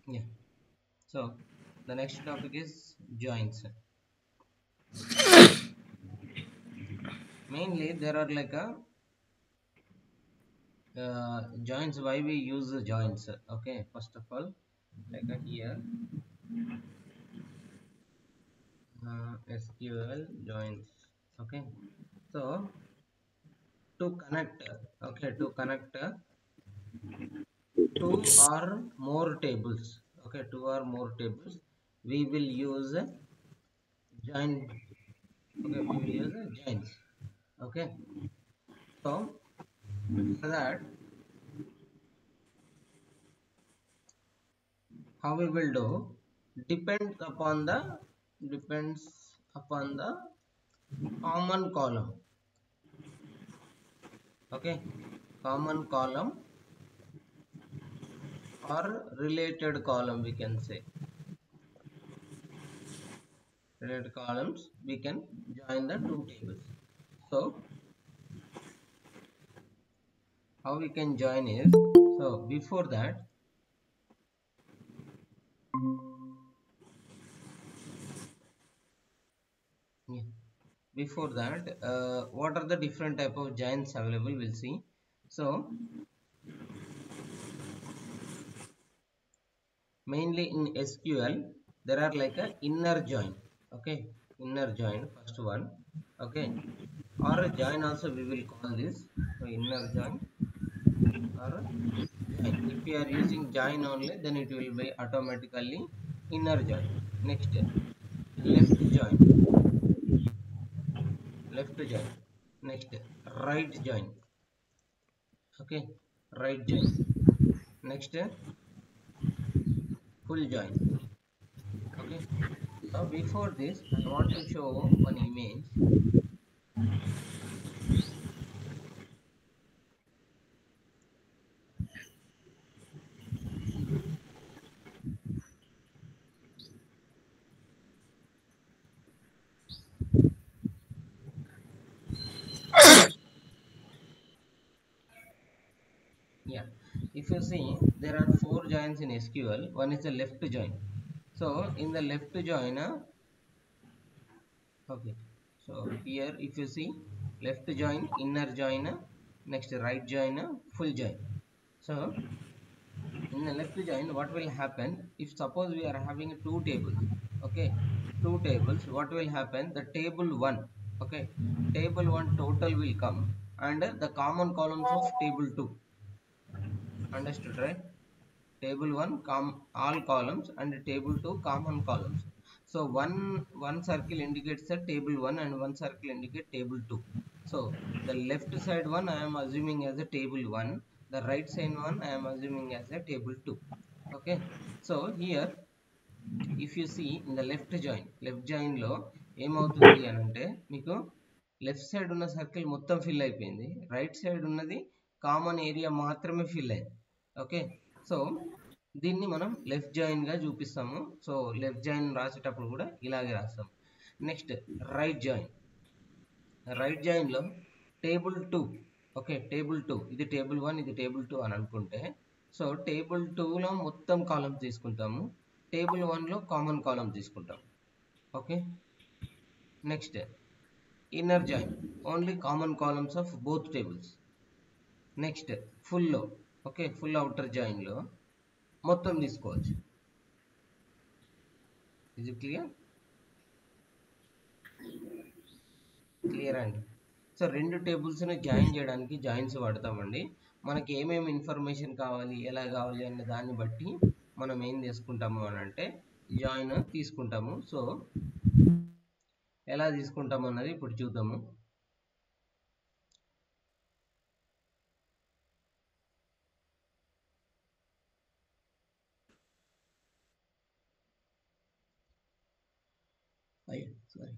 yeah so the next topic is joints mainly there are like a uh, joints why we use the joints okay first of all like a here uh, sql joints okay so to connect okay to connect uh, two or more tables okay two or more tables we will use a join okay we will use a joins okay so for that how we will do depends upon the depends upon the common column okay common column or related column we can say related columns we can join the two tables so how we can join is so before that yeah, before that uh, what are the different type of joins available we'll see so mainly in sql there are like a inner join okay inner join first one okay or a join also we will call this so inner join or join if you are using join only then it will be automatically inner join next left join left join next right join okay right join next full join okay so before this i want to show one image yeah if you see there are four joins in sql one is the left join so in the left join uh, okay so here if you see left join inner join uh, next right join uh, full join so in the left join what will happen if suppose we are having two tables okay two tables what will happen the table 1 okay table 1 total will come and the common columns of table 2 understood right table 1 com all columns and table 2 common columns so one one circle indicates the table 1 and one circle indicate table 2 so the left side one i am assuming as a table 1 the right side one i am assuming as a table 2 okay so here if you see in the left join left join లో ఏమవుతుంది అని అంటే మీకు left side ఉన్న circle మొత్తం fill అయిపోయింది right side ఉన్నది common area మాత్రమే ఫిల్ అయింది ఓకే సో దీన్ని మనం లెఫ్ట్ జాయిన్ గా చూపిస్తాము సో లెఫ్ట్ జాయిన్ రాసేటప్పుడు కూడా ఇలాగే రాస్తాం next right join right join లో table two okay table two ఇది టేబుల్ వన్ ఇది టేబుల్ టూ అని అనుకుంటే సో టేబుల్ టూలో మొత్తం కాలమ్స్ తీసుకుంటాము టేబుల్ వన్లో కామన్ కాలమ్ తీసుకుంటాం okay next inner join only common columns of both tables next ఫుల్లో ఓకే ఫుల్ అవుటర్ జాయిన్లో మొత్తం తీసుకోవచ్చు ఇది క్లియర్ క్లియర్ అండి సో రెండు టేబుల్స్ని జాయిన్ చేయడానికి జాయిన్స్ వాడతామండి మనకి ఏమేమి ఇన్ఫర్మేషన్ కావాలి ఎలా కావాలి అనే దాన్ని బట్టి మనం ఏం తీసుకుంటాము అని అంటే జాయిన్ తీసుకుంటాము సో ఎలా తీసుకుంటాము అన్నది ఇప్పుడు చూద్దాము అయ్యో సారీ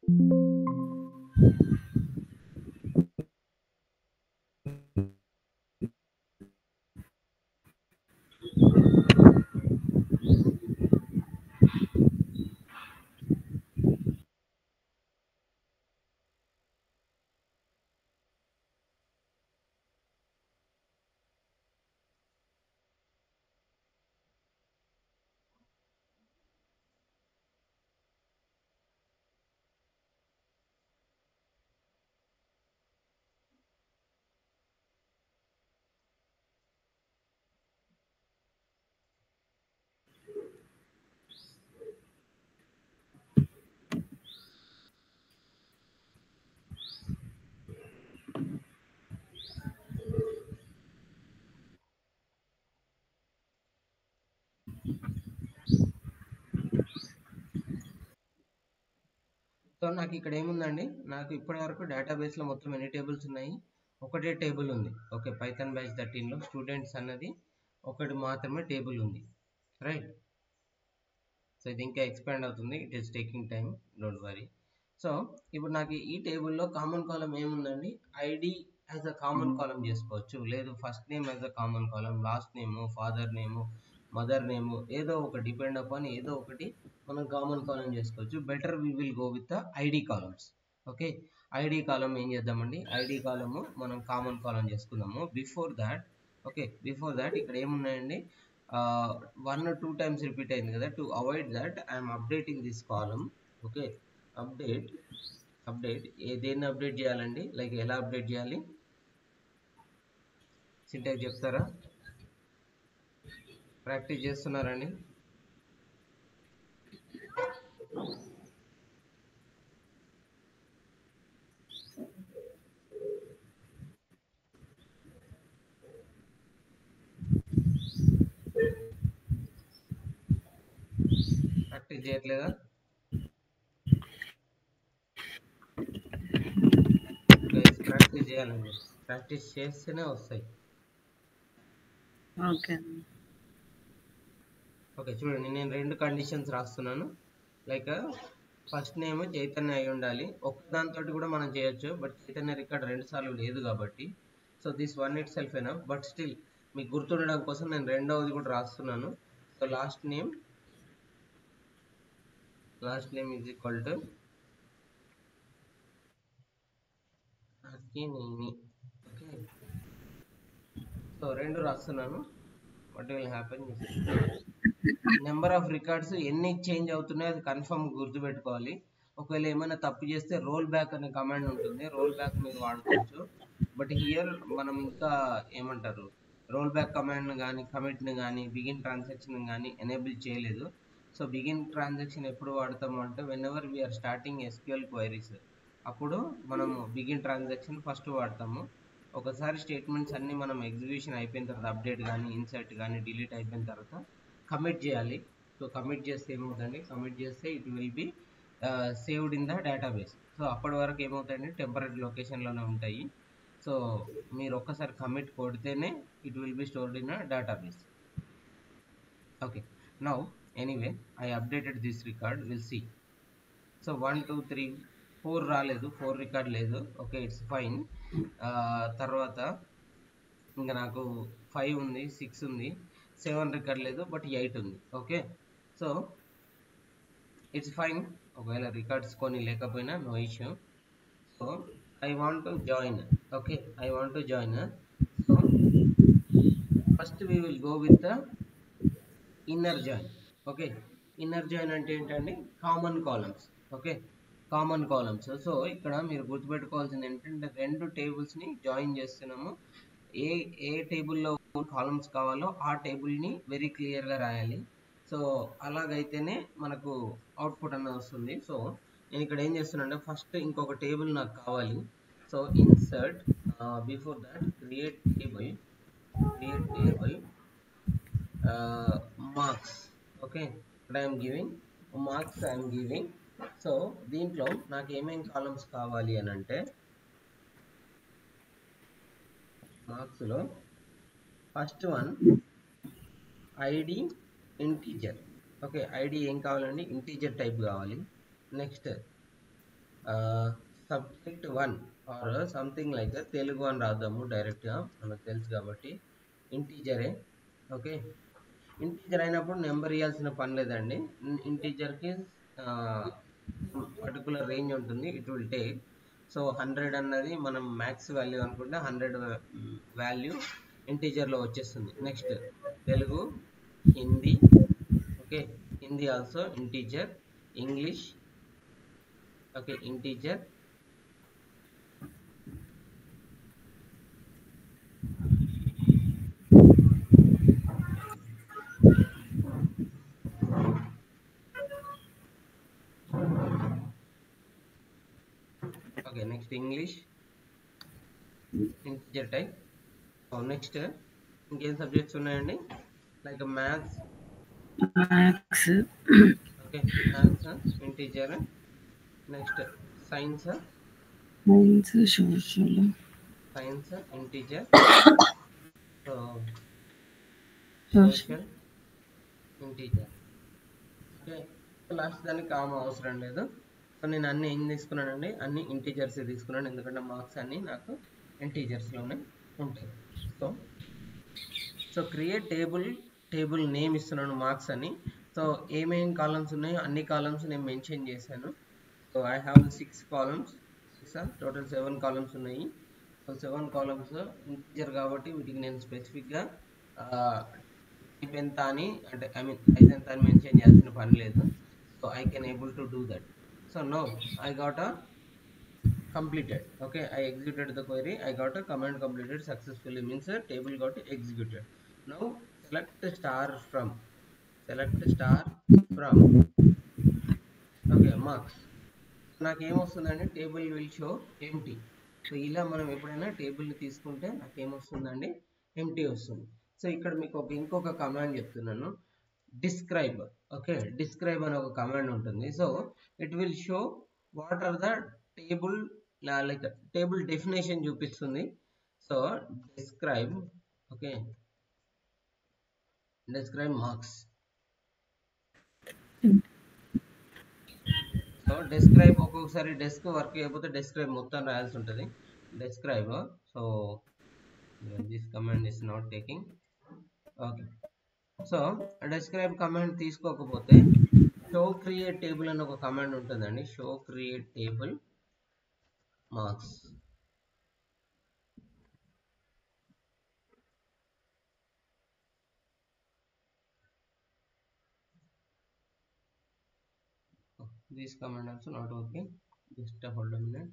సో నాకు ఇక్కడ ఏముందండి నాకు ఇప్పటి వరకు డేటాబేస్లో మొత్తం ఎన్ని టేబుల్స్ ఉన్నాయి ఒకటే టేబుల్ ఉంది ఓకే పైథాన్ బ్యాచ్ థర్టీన్లో స్టూడెంట్స్ అన్నది ఒకటి మాత్రమే టేబుల్ ఉంది రైట్ సో ఇది ఇంకా ఎక్స్పాండ్ అవుతుంది it is taking time don't worry so ఇప్పుడు నాకు ఈ టేబుల్లో కామన్ కాలం ఏముందండి ID as a common column చేసుకోవచ్చు లేదు first name as a common column last name father name mother name ఏదో ఒక డిపెండ్ అపాన్ ఏదో ఒకటి మనం కామన్ కాలం చేసుకోవచ్చు better we will go with the ID columns okay ID column ఏం చేద్దామండి ఐడి కాలము మనం కామన్ కాలం చేసుకుందాము before that okay before that ఇక్కడ ఏమున్నాయండి వన్ టూ టైమ్స్ రిపీట్ అయింది కదా to avoid that I'm updating this column okay update update ఏ దేన్ని అప్డేట్ చేయాలండి లైక్ ఎలా అప్డేట్ చేయాలి సింటాక్ చెప్తారా ప్రాక్టీస్ చేస్తున్నారండి ప్రాక్టీస్ చేయట్లేదా ప్రాక్టీస్ చేయాలండి ప్రాక్టీస్ చేస్తేనే వస్తాయి ఓకే ఓకే చూడండి నేను రెండు కండిషన్స్ రాస్తున్నాను లైక్ ఫస్ట్ నేమ్ చైతన్య అయి ఉండాలి ఒక్క దాంతో కూడా మనం చేయొచ్చు బట్ చైతన్య రికార్డ్ రెండు సార్లు లేదు కాబట్టి so this one itself enough but still మీకు గుర్తుండడం కోసం నేను రెండవది కూడా రాస్తున్నాను so last name last name is equal to Akkineni okay so రెండు రాస్తున్నాను what will happen number of records ఎన్ని చేంజ్ అవుతున్నాయో అది కన్ఫర్మ్ గుర్తుపెట్టుకోవాలి ఒకవేళ ఏమైనా తప్పు చేస్తే రోల్ బ్యాక్ అనే కమాండ్ ఉంటుంది రోల్ బ్యాక్ మీరు వాడుకోవచ్చు బట్ హియర్ మనం ఇంకా ఏమంటారు రోల్ బ్యాక్ కమాండ్ కానీ కమిట్ని కానీ బిగిన్ ట్రాన్సాక్షన్ కానీ ఎనేబుల్ చేయలేదు సో బిగిన్ ట్రాన్సాక్షన్ ఎప్పుడు వాడతాము అంటే whenever we're starting SQL queries అప్పుడు మనము బిగిన్ ట్రాన్సాక్షన్ ఫస్ట్ వాడతాము ఒకసారి స్టేట్మెంట్స్ అన్నీ మనం ఎగ్జిక్యూషన్ అయిపోయిన తర్వాత అప్డేట్ కానీ ఇన్సర్ట్ కానీ డిలీట్ అయిపోయిన తర్వాత కమిట్ చేయాలి సో కమిట్ చేస్తే ఏమవుతుందండి కమిట్ చేస్తే it will be saved in the database so అప్పటి వరకు ఏమవుతాయండి టెంపరీ లొకేషన్లోనే ఉంటాయి సో మీరు ఒక్కసారి కమిట్ కొడితేనే it will be stored in database okay now anyway I updated this record will see so one two three four రాలేదు four record లేదు okay it's fine తర్వాత ఇంకా నాకు ఫైవ్ ఉంది సిక్స్ ఉంది సెవెన్ రికార్డ్ లేదు బట్ ఎయిట్ ఉంది okay so it's fine ఒకవేళ రికార్డ్స్ కొన్ని లేకపోయినా no issue so I want to join okay I want to join so first we will go with the inner join okay inner join అంటే ఏంటండి common columns okay common columns so ఇక్కడ మీరు గుర్తుపెట్టుకోవాల్సింది ఏంటంటే రెండు టేబుల్స్ని join చేస్తున్నాము ఏ ఏ టేబుల్లో columns కావాలో ఆ టేబుల్ని వెరీ క్లియర్గా రాయాలి సో అలాగైతేనే మనకు అవుట్పుట్ అన్నది వస్తుంది సో నేను ఇక్కడ ఏం చేస్తున్నానంటే ఫస్ట్ ఇంకొక టేబుల్ నాకు కావాలి so insert before that create table create table marks okay ఇక్కడ I'm giving marks I'm giving so దీంట్లో నాకు ఏమేం కాలమ్స్ కావాలి అని అంటే మార్క్స్లో first one ID integer okay ID ఏం కావాలండి ఇంటీజర్ టైప్ కావాలి next subject one or something like Telugu అని రాద్దాము డైరెక్ట్గా మనకు తెలుసు కాబట్టి ఇంటీజరే ఓకే ఇంటీజర్ అయినప్పుడు నెంబర్ ఇవ్వాల్సిన పని లేదండి ఇంటీజర్కి పర్టికులర్ రేంజ్ ఉంటుంది it will take so hundred అన్నది మనం మ్యాక్స్ వాల్యూ అనుకుంటే హండ్రెడ్ వాల్యూ ఇంటీజర్లో వచ్చేస్తుంది next Telugu Hindi okay Hindi also integer English okay integer okay next English integer type next ఇంకేం సబ్జెక్ట్స్ ఉన్నాయండి like maths maths okay maths integer next science science social science integer so social social integer okay last దానికి comma అవసరం లేదు so నేను అన్ని ఏం తీసుకున్నానండి అన్ని ఇంటీజర్స్ తీసుకున్నాను ఎందుకంటే మార్క్స్ అన్ని నాకు ఇంటీజర్స్లోనే ఉంటాయి so so create table table name ఇస్తున్నాను మార్క్స్ అని సో ఏమేం కాలమ్స్ ఉన్నాయో అన్ని కాలమ్స్ నేను మెన్షన్ చేశాను so I have six columns six total seven columns ఉన్నాయి సో సెవెన్ కాలమ్స్ ఇంటీజర్ కాబట్టి వీటికి నేను స్పెసిఫిక్గా టైప్ ఎంత అని అంటే ఐ మీన్ సైజ్ ఎంత అని మెన్షన్ చేయాల్సిన పని లేదు so I can able to do that so no I got a completed okay i executed the query i got a command completed successfully means a table got executed now select star from select star from okay marks నాకు ఏమొస్తుందండి table will show empty so ఇలా మనం ఎప్పుడైనా table తీసుకుంటే నాకు ఏమొస్తుందండి empty వస్తుంది so ఇక్కడ మీకు ఒక ఇంకొక కమాండ్ చెప్తున్నాను డిస్క్రైబ్ ఓకే డిస్క్రైబ్ అనే ఒక కమాండ్ ఉంటుంది so it will show what are the table like table definition చూపిస్తుంది so describe okay describe marks so describe ఒక్కొక్కసారి డెస్క్ వర్క్ చేయకపోతే డిస్క్రైబ్ మొత్తం రాయాల్సి ఉంటుంది describe so this command is not taking okay so describe command తీసుకోకపోతే show create table అని ఒక కమాండ్ ఉంటుందండి show create table marks this command also not working just hold a minute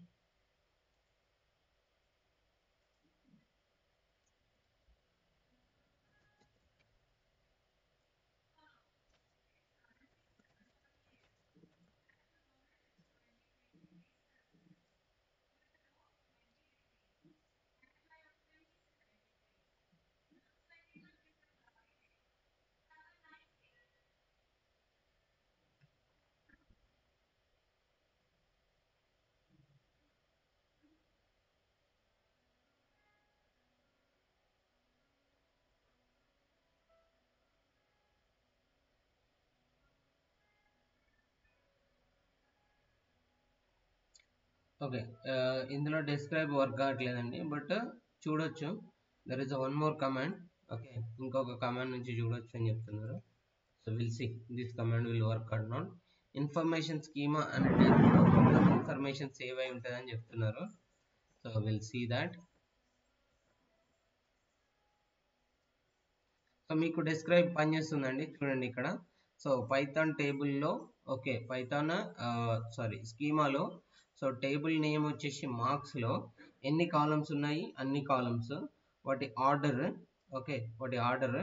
okay ఇందులో డిస్క్రైబ్ వర్క్ కావట్లేదండి బట్ చూడొచ్చు there is one more command okay ఇంకొక command నుంచి చూడొచ్చు అని చెప్తున్నారు so will see this command will work or not information schema అంటే information save అయి ఉంటుంది అని చెప్తున్నారు so will see that so మీకు డిస్క్రైబ్ పనిచేస్తుందండి చూడండి ఇక్కడ సో పైథాన్ టేబుల్లో ఓకే పైథాన్ సారీ స్కీమాలో సో టేబుల్ నేమ్ వచ్చేసి మార్క్స్లో ఎన్ని కాలమ్స్ ఉన్నాయి అన్ని కాలమ్స్ వాటి ఆర్డర్ ఓకే వాటి ఆర్డర్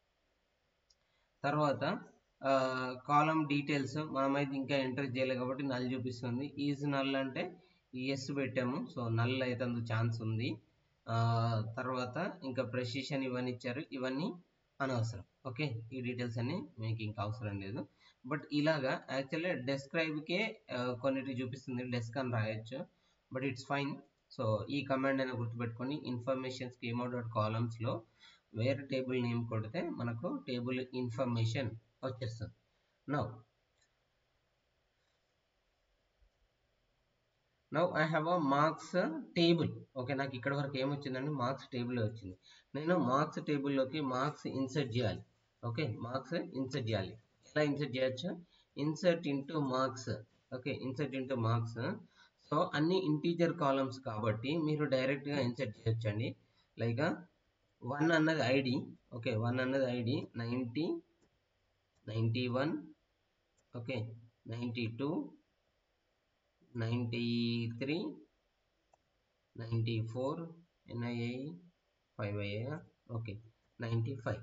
తర్వాత కాలం డీటెయిల్స్ మనమైతే ఇంకా ఎంటర్ చేయలేదు కాబట్టి నల్ చూపిస్తుంది ఈజ్ నల్ అంటే ఎస్ పెట్టాము సో నల్ అయితే అందుకు ఛాన్స్ ఉంది తర్వాత ఇంకా ప్రెసిషన్ ఇవన్నీ ఇచ్చారు ఇవన్నీ అనవసరం ఓకే ఈ డీటెయిల్స్ అన్ని మీకు ఇంకా అవసరం లేదు బట్ ఇలాగా యాక్చువల్లీ డెస్క్రైబ్కే కొన్నిటి చూపిస్తుంది డెస్క్ అని రాయొచ్చు బట్ ఇట్స్ ఫైన్ సో ఈ కమాండ్ అయినా గుర్తుపెట్టుకొని ఇన్ఫర్మేషన్ స్కీమా డాట్ కాలమ్స్లో వేరే టేబుల్ నేమ్ కొడితే మనకు టేబుల్ ఇన్ఫర్మేషన్ వచ్చేస్తుంది now now I have a marks table okay నాకు ఇక్కడ వరకు ఏమొచ్చిందండి మార్క్స్ టేబుల్ వచ్చింది నేను మార్క్స్ టేబుల్లోకి మార్క్స్ ఇన్సర్ట్ చేయాలి ఓకే మార్క్స్ ఇన్సర్ట్ చేయాలి ఎలా ఇన్సర్ట్ చేయొచ్చు insert into marks okay insert into marks so అన్ని ఇంటీజర్ కాలమ్స్ కాబట్టి మీరు డైరెక్ట్గా ఇన్సర్ట్ చేయొచ్చండి లైక్ వన్ అన్నది ఐడి ఓకే వన్ అన్నది ID ninety ninety one okay ninety two ninety three ninety four NII five అయ్యా okay ninety five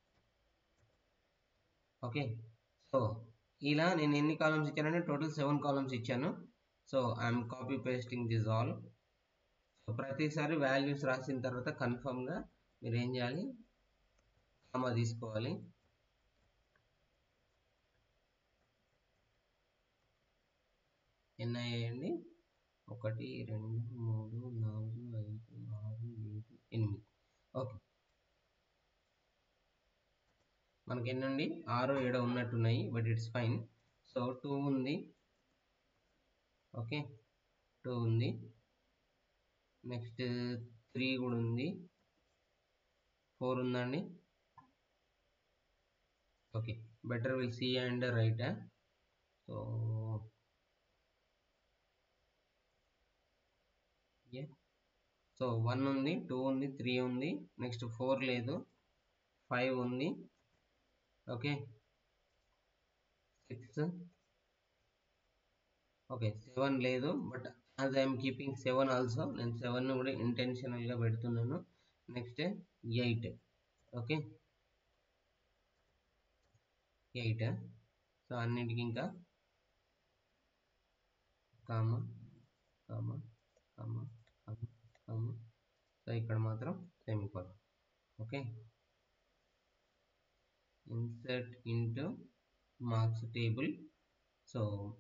okay so ఇలా నేను ఎన్ని కాలమ్స్ ఇచ్చానంటే టోటల్ సెవెన్ కాలమ్స్ ఇచ్చాను so I'm copy pasting this all so ప్రతిసారి values రాసిన తర్వాత కన్ఫర్మ్గా మీరు ఏం చేయాలి కామా తీసుకోవాలి ఎన్ని అయ్యాయండి ఒకటి రెండు మూడు నాలుగు ఐదు ఆరు ఏడు ఎనిమిది ఓకే మనకి ఎన్నండి ఆరు ఏడో ఉన్నట్టున్నాయి but it's fine so two ఉంది ఓకే టూ ఉంది నెక్స్ట్ త్రీ కూడా ఉంది ఫోర్ ఉందండి okay better will see and right so so one ఉంది టూ ఉంది త్రీ ఉంది నెక్స్ట్ ఫోర్ లేదు ఫైవ్ ఉంది ఓకే సిక్స్ ఓకే సెవెన్ లేదు but as I'm keeping seven also నేను సెవెన్ కూడా ఇంటెన్షనల్గా పెడుతున్నాను next eight okay eight so అన్నిటికి ఇంకా కామ కామ కామ కామ కామ సో ఇక్కడ మాత్రం semicolon okay insert into marks table so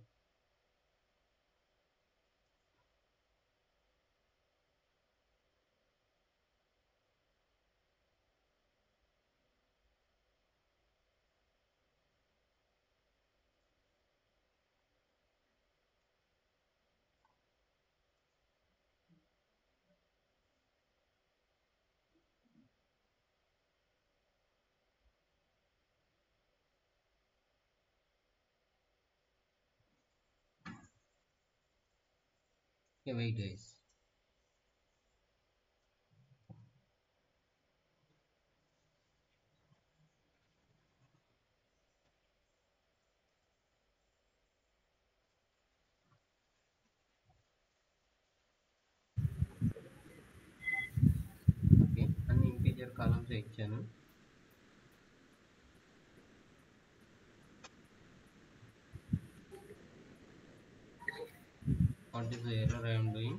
okay wait guys okay అన్ని ఇంటీజర్ కాలమ్స్ ఇచ్చాను what is the error I am doing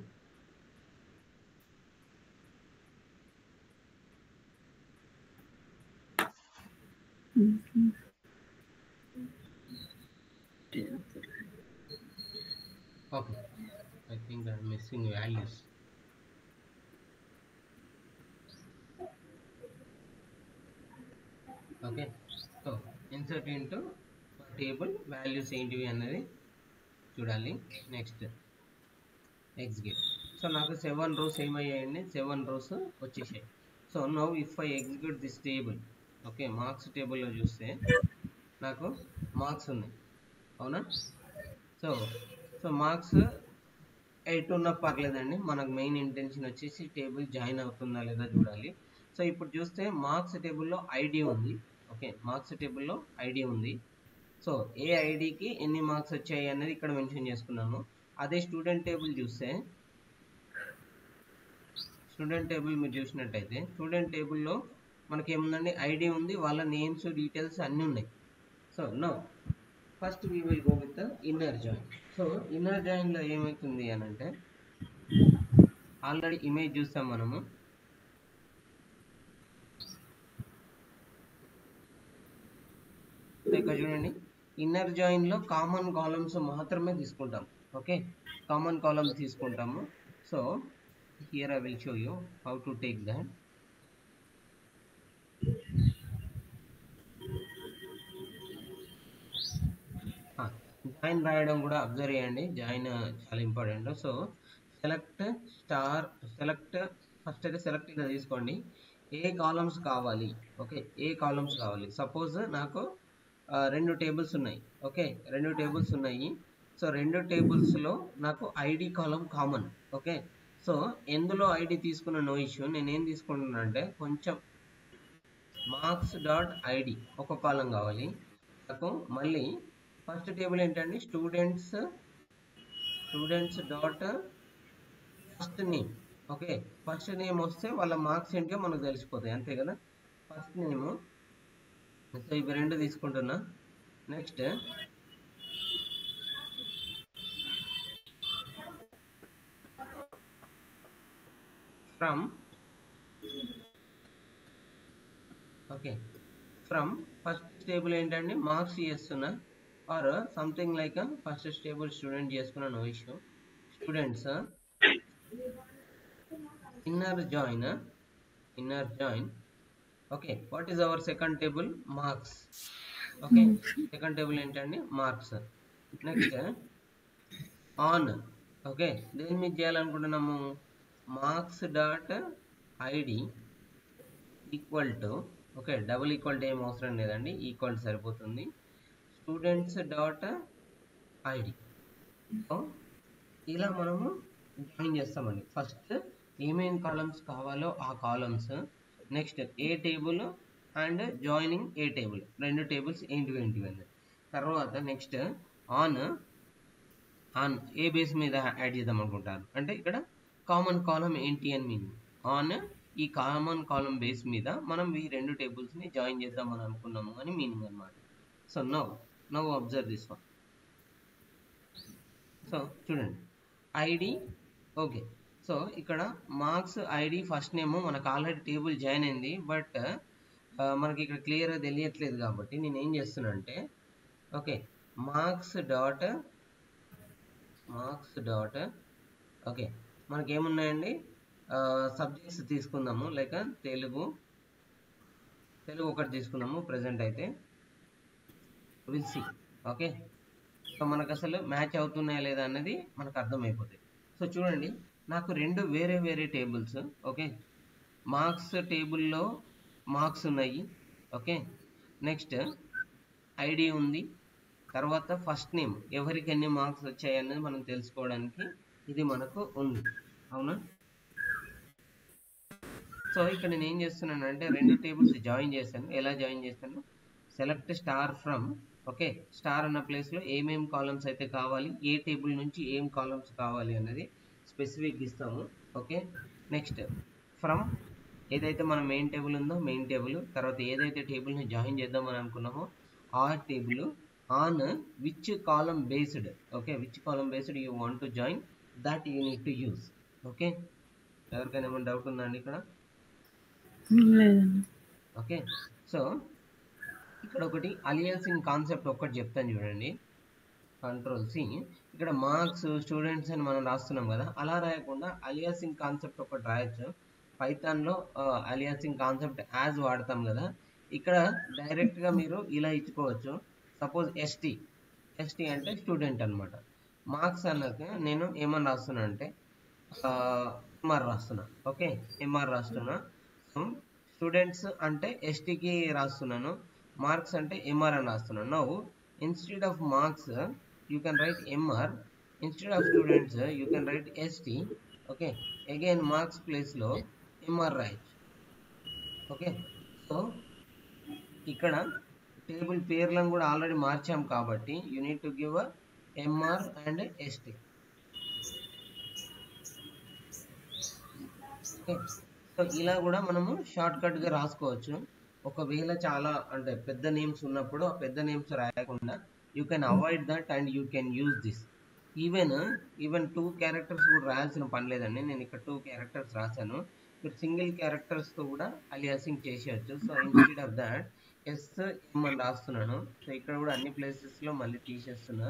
okay I think I'm missing values okay so insert into table values ఏంటివి అన్నది చూడాలి next execute so నాకు seven rows ఏమయ్యాయండి seven rows వచ్చేసాయి so now if I execute this table okay marks టేబుల్లో చూస్తే నాకు marks ఉన్నాయి అవునా సో సో మార్క్స్ ఎయిట్ ఉన్న పర్లేదండి మనకు మెయిన్ ఇంటెన్షన్ వచ్చేసి టేబుల్ జాయిన్ అవుతుందా లేదా చూడాలి సో ఇప్పుడు చూస్తే మార్క్స్ టేబుల్లో ఐడి ఉంది ఓకే మార్క్స్ టేబుల్లో ఐడి ఉంది సో ఏ ఐడికి ఎన్ని మార్క్స్ వచ్చాయి అనేది ఇక్కడ మెన్షన్ చేసుకున్నాను అదే స్టూడెంట్ టేబుల్ చూస్తే స్టూడెంట్ టేబుల్ మీరు చూసినట్టయితే స్టూడెంట్ టేబుల్లో మనకి ఏముందండి ఐడి ఉంది వాళ్ళ నేమ్స్ డీటెయిల్స్ అన్నీ ఉన్నాయి so no first we will go with inner join so inner జాయిన్లో ఏమవుతుంది అని అంటే ఆల్రెడీ ఇమేజ్ చూస్తాం మనము ఇక్కడ చూడండి ఇన్నర్ జాయిన్లో కామన్ కాలమ్స్ మాత్రమే తీసుకుంటాం ఓకే కామన్ కాలమ్స్ తీసుకుంటాము so here I will show you how to take that join రాయడం కూడా అబ్జర్వ్ చేయండి జాయిన్ చాలా important so select star select first అయితే సెలెక్ట్ ఇలా తీసుకోండి ఏ కాలమ్స్ కావాలి ఓకే ఏ కాలమ్స్ కావాలి సపోజ్ నాకు ఆ, రెండు టేబుల్స్ ఉన్నాయి ఓకే రెండు టేబుల్స్ ఉన్నాయి సో రెండు టేబుల్స్లో నాకు ID column common okay so ఎందులో ఐడి తీసుకున్న నో ఇష్యూ నేను ఏం తీసుకుంటున్నా అంటే కొంచెం మార్క్స్ డాట్ ఐడి ఒక కాలం కావాలి నాకు మళ్ళీ ఫస్ట్ టేబుల్ ఏంటండి students students dot first name okay first name వస్తే వాళ్ళ మార్క్స్ ఏంటో మనకు తెలిసిపోతాయి అంతే కదా ఫస్ట్ నేమ్ సో ఇవి రెండు తీసుకుంటున్నా next from okay from first table ఏంటండి మార్క్స్ చేస్తున్నా or something like first table student చేసుకున్న no issue students inner join inner join okay what is our second table marks okay second table ఏంటండి marks next on okay దేని మీద చేయాలనుకుంటున్నాము marks dot ID equal to okay double equal to ఏం అవసరం లేదండి equal సరిపోతుంది students dot ID ఇలా మనము జాయిన్ చేస్తామండి ఫస్ట్ ఏమేమి కాలమ్స్ కావాలో ఆ కాలమ్స్ నెక్స్ట్ ఏ టేబుల్ అండ్ జాయినింగ్ ఏ టేబుల్ రెండు టేబుల్స్ ఏంటివి ఏంటివి అని తర్వాత నెక్స్ట్ ఆన్ ఆన్ ఏ బేస్ మీద యాడ్ చేద్దాం అనుకుంటారు అంటే ఇక్కడ కామన్ కాలం ఏంటి అని మీనింగ్ ఆన్ ఈ కామన్ కాలం బేస్ మీద మనం ఈ రెండు టేబుల్స్ని జాయిన్ చేద్దాం అని అనుకున్నాము అని మీనింగ్ అనమాట so now now observe this one so చూడండి ఐడి ఓకే సో ఇక్కడ మార్క్స్ ఐడి ఫస్ట్ నేమ్ మనకు ఆల్రెడీ టేబుల్ జాయిన్ అయింది బట్ మనకి ఇక్కడ క్లియర్గా తెలియట్లేదు కాబట్టి నేను ఏం చేస్తున్నా అంటే okay marks dot marks dot okay మనకి ఏమున్నాయండి సబ్జెక్ట్స్ తీసుకుందాము లైక్ తెలుగు తెలుగు ఒకటి తీసుకుందాము ప్రజెంట్ అయితే విల్ సి ఓకే సో మనకు అసలు మ్యాచ్ అవుతున్నాయా లేదా అన్నది మనకు అర్థమైపోతుంది సో చూడండి నాకు రెండు వేరే వేరే టేబుల్స్ ఓకే మార్క్స్ టేబుల్లో మార్క్స్ ఉన్నాయి ఓకే నెక్స్ట్ ఐడి ఉంది తర్వాత ఫస్ట్ నేమ్ ఎవరికి ఎన్ని మార్క్స్ వచ్చాయి అనేది మనం తెలుసుకోవడానికి ఇది మనకు ఉంది అవునా సో ఇక్కడ నేను ఏం చేస్తున్నాను అంటే రెండు టేబుల్స్ జాయిన్ చేశాను ఎలా జాయిన్ చేశాను select star from okay star అన్న ప్లేస్లో ఏమేం కాలమ్స్ అయితే కావాలి ఏ టేబుల్ నుంచి ఏం కాలమ్స్ కావాలి అన్నది స్పెసిఫిక్ ఇస్తాము ఓకే నెక్స్ట్ ఫ్రమ్ ఏదైతే మన మెయిన్ టేబుల్ ఉందో మెయిన్ టేబుల్ తర్వాత ఏదైతే టేబుల్ని జాయిన్ చేద్దామని అనుకున్నామో ఆ table on which column based okay which column based you want to join that you need to use okay ఎవరికైనా ఏమైనా డౌట్ ఉందా అండి ఇక్కడ లేదండి ఓకే సో ఇక్కడ ఒకటి అలియన్సింగ్ కాన్సెప్ట్ ఒక్కటి చెప్తాను చూడండి కంట్రోల్ సి ఇక్కడ మార్క్స్ స్టూడెంట్స్ అని మనం రాస్తున్నాం కదా అలా రాయకుండా అలియాసింగ్ కాన్సెప్ట్ ఒకటి రాయొచ్చు పైథాన్లో అలియాసింగ్ కాన్సెప్ట్ యాజ్ వాడతాం కదా ఇక్కడ డైరెక్ట్గా మీరు ఇలా ఇచ్చుకోవచ్చు సపోజ్ ఎస్టీ ఎస్టీ అంటే స్టూడెంట్ అనమాట మార్క్స్ అన్నాక నేను ఏమని రాస్తున్నా అంటే ఎంఆర్ రాస్తున్నా ఓకే ఎంఆర్ రాస్తున్నా స్టూడెంట్స్ అంటే ఎస్టీకి రాస్తున్నాను మార్క్స్ అంటే ఎంఆర్ అని రాస్తున్నాను now instead of marks you can write MR instead of students you can write ST okay again marks ప్లేస్లో ఎంఆర్ రాయొచ్చు ఓకే సో ఇక్కడ టేబుల్ పేర్లను కూడా ఆల్రెడీ మార్చాం కాబట్టి you need to give MR and ST okay so ఇలా కూడా మనము షార్ట్ కట్గా రాసుకోవచ్చు ఒకవేళ చాలా అంటే పెద్ద నేమ్స్ ఉన్నప్పుడు ఆ పెద్ద నేమ్స్ రాయకుండా you can avoid that and you can use this even even two characters కూడా రాయాల్సిన పని లేదండి నేను ఇక్కడ టూ క్యారెక్టర్స్ రాశాను మీరు సింగిల్ క్యారెక్టర్స్తో కూడా అలియాసింగ్ చేసేయచ్చు so instead of that S M అని రాస్తున్నాను సో ఇక్కడ కూడా అన్ని ప్లేసెస్లో మళ్ళీ తీసేస్తున్నా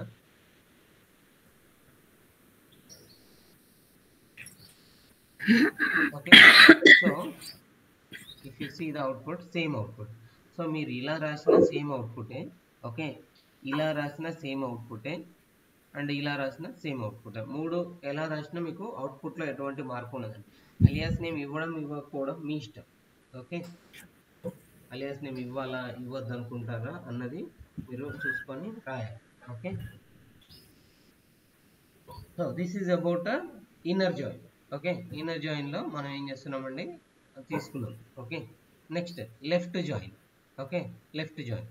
okay so if you see the output same output so మీరు ఇలా రాసిన సేమ్ అవుట్పుటే ఓకే ఇలా రాసిన సేమ్ అవుట్పుటే అండ్ ఇలా రాసిన సేమ్ అవుట్పుట్ మూడు ఎలా రాసినా మీకు అవుట్పుట్లో ఎటువంటి మార్పు ఉండదండి అలియాస్ నేమ్ ఇవ్వడం ఇవ్వకపోవడం మీ ఇష్టం ఓకే అలియాస్ నేమ్ ఇవ్వాలా ఇవ్వద్దు అనుకుంటారా అన్నది మీరు చూసుకొని రాయాలి okay so this is about inner join okay inner జాయిన్లో మనం ఏం చేస్తున్నామండి తీసుకున్నాం okay next left join okay left join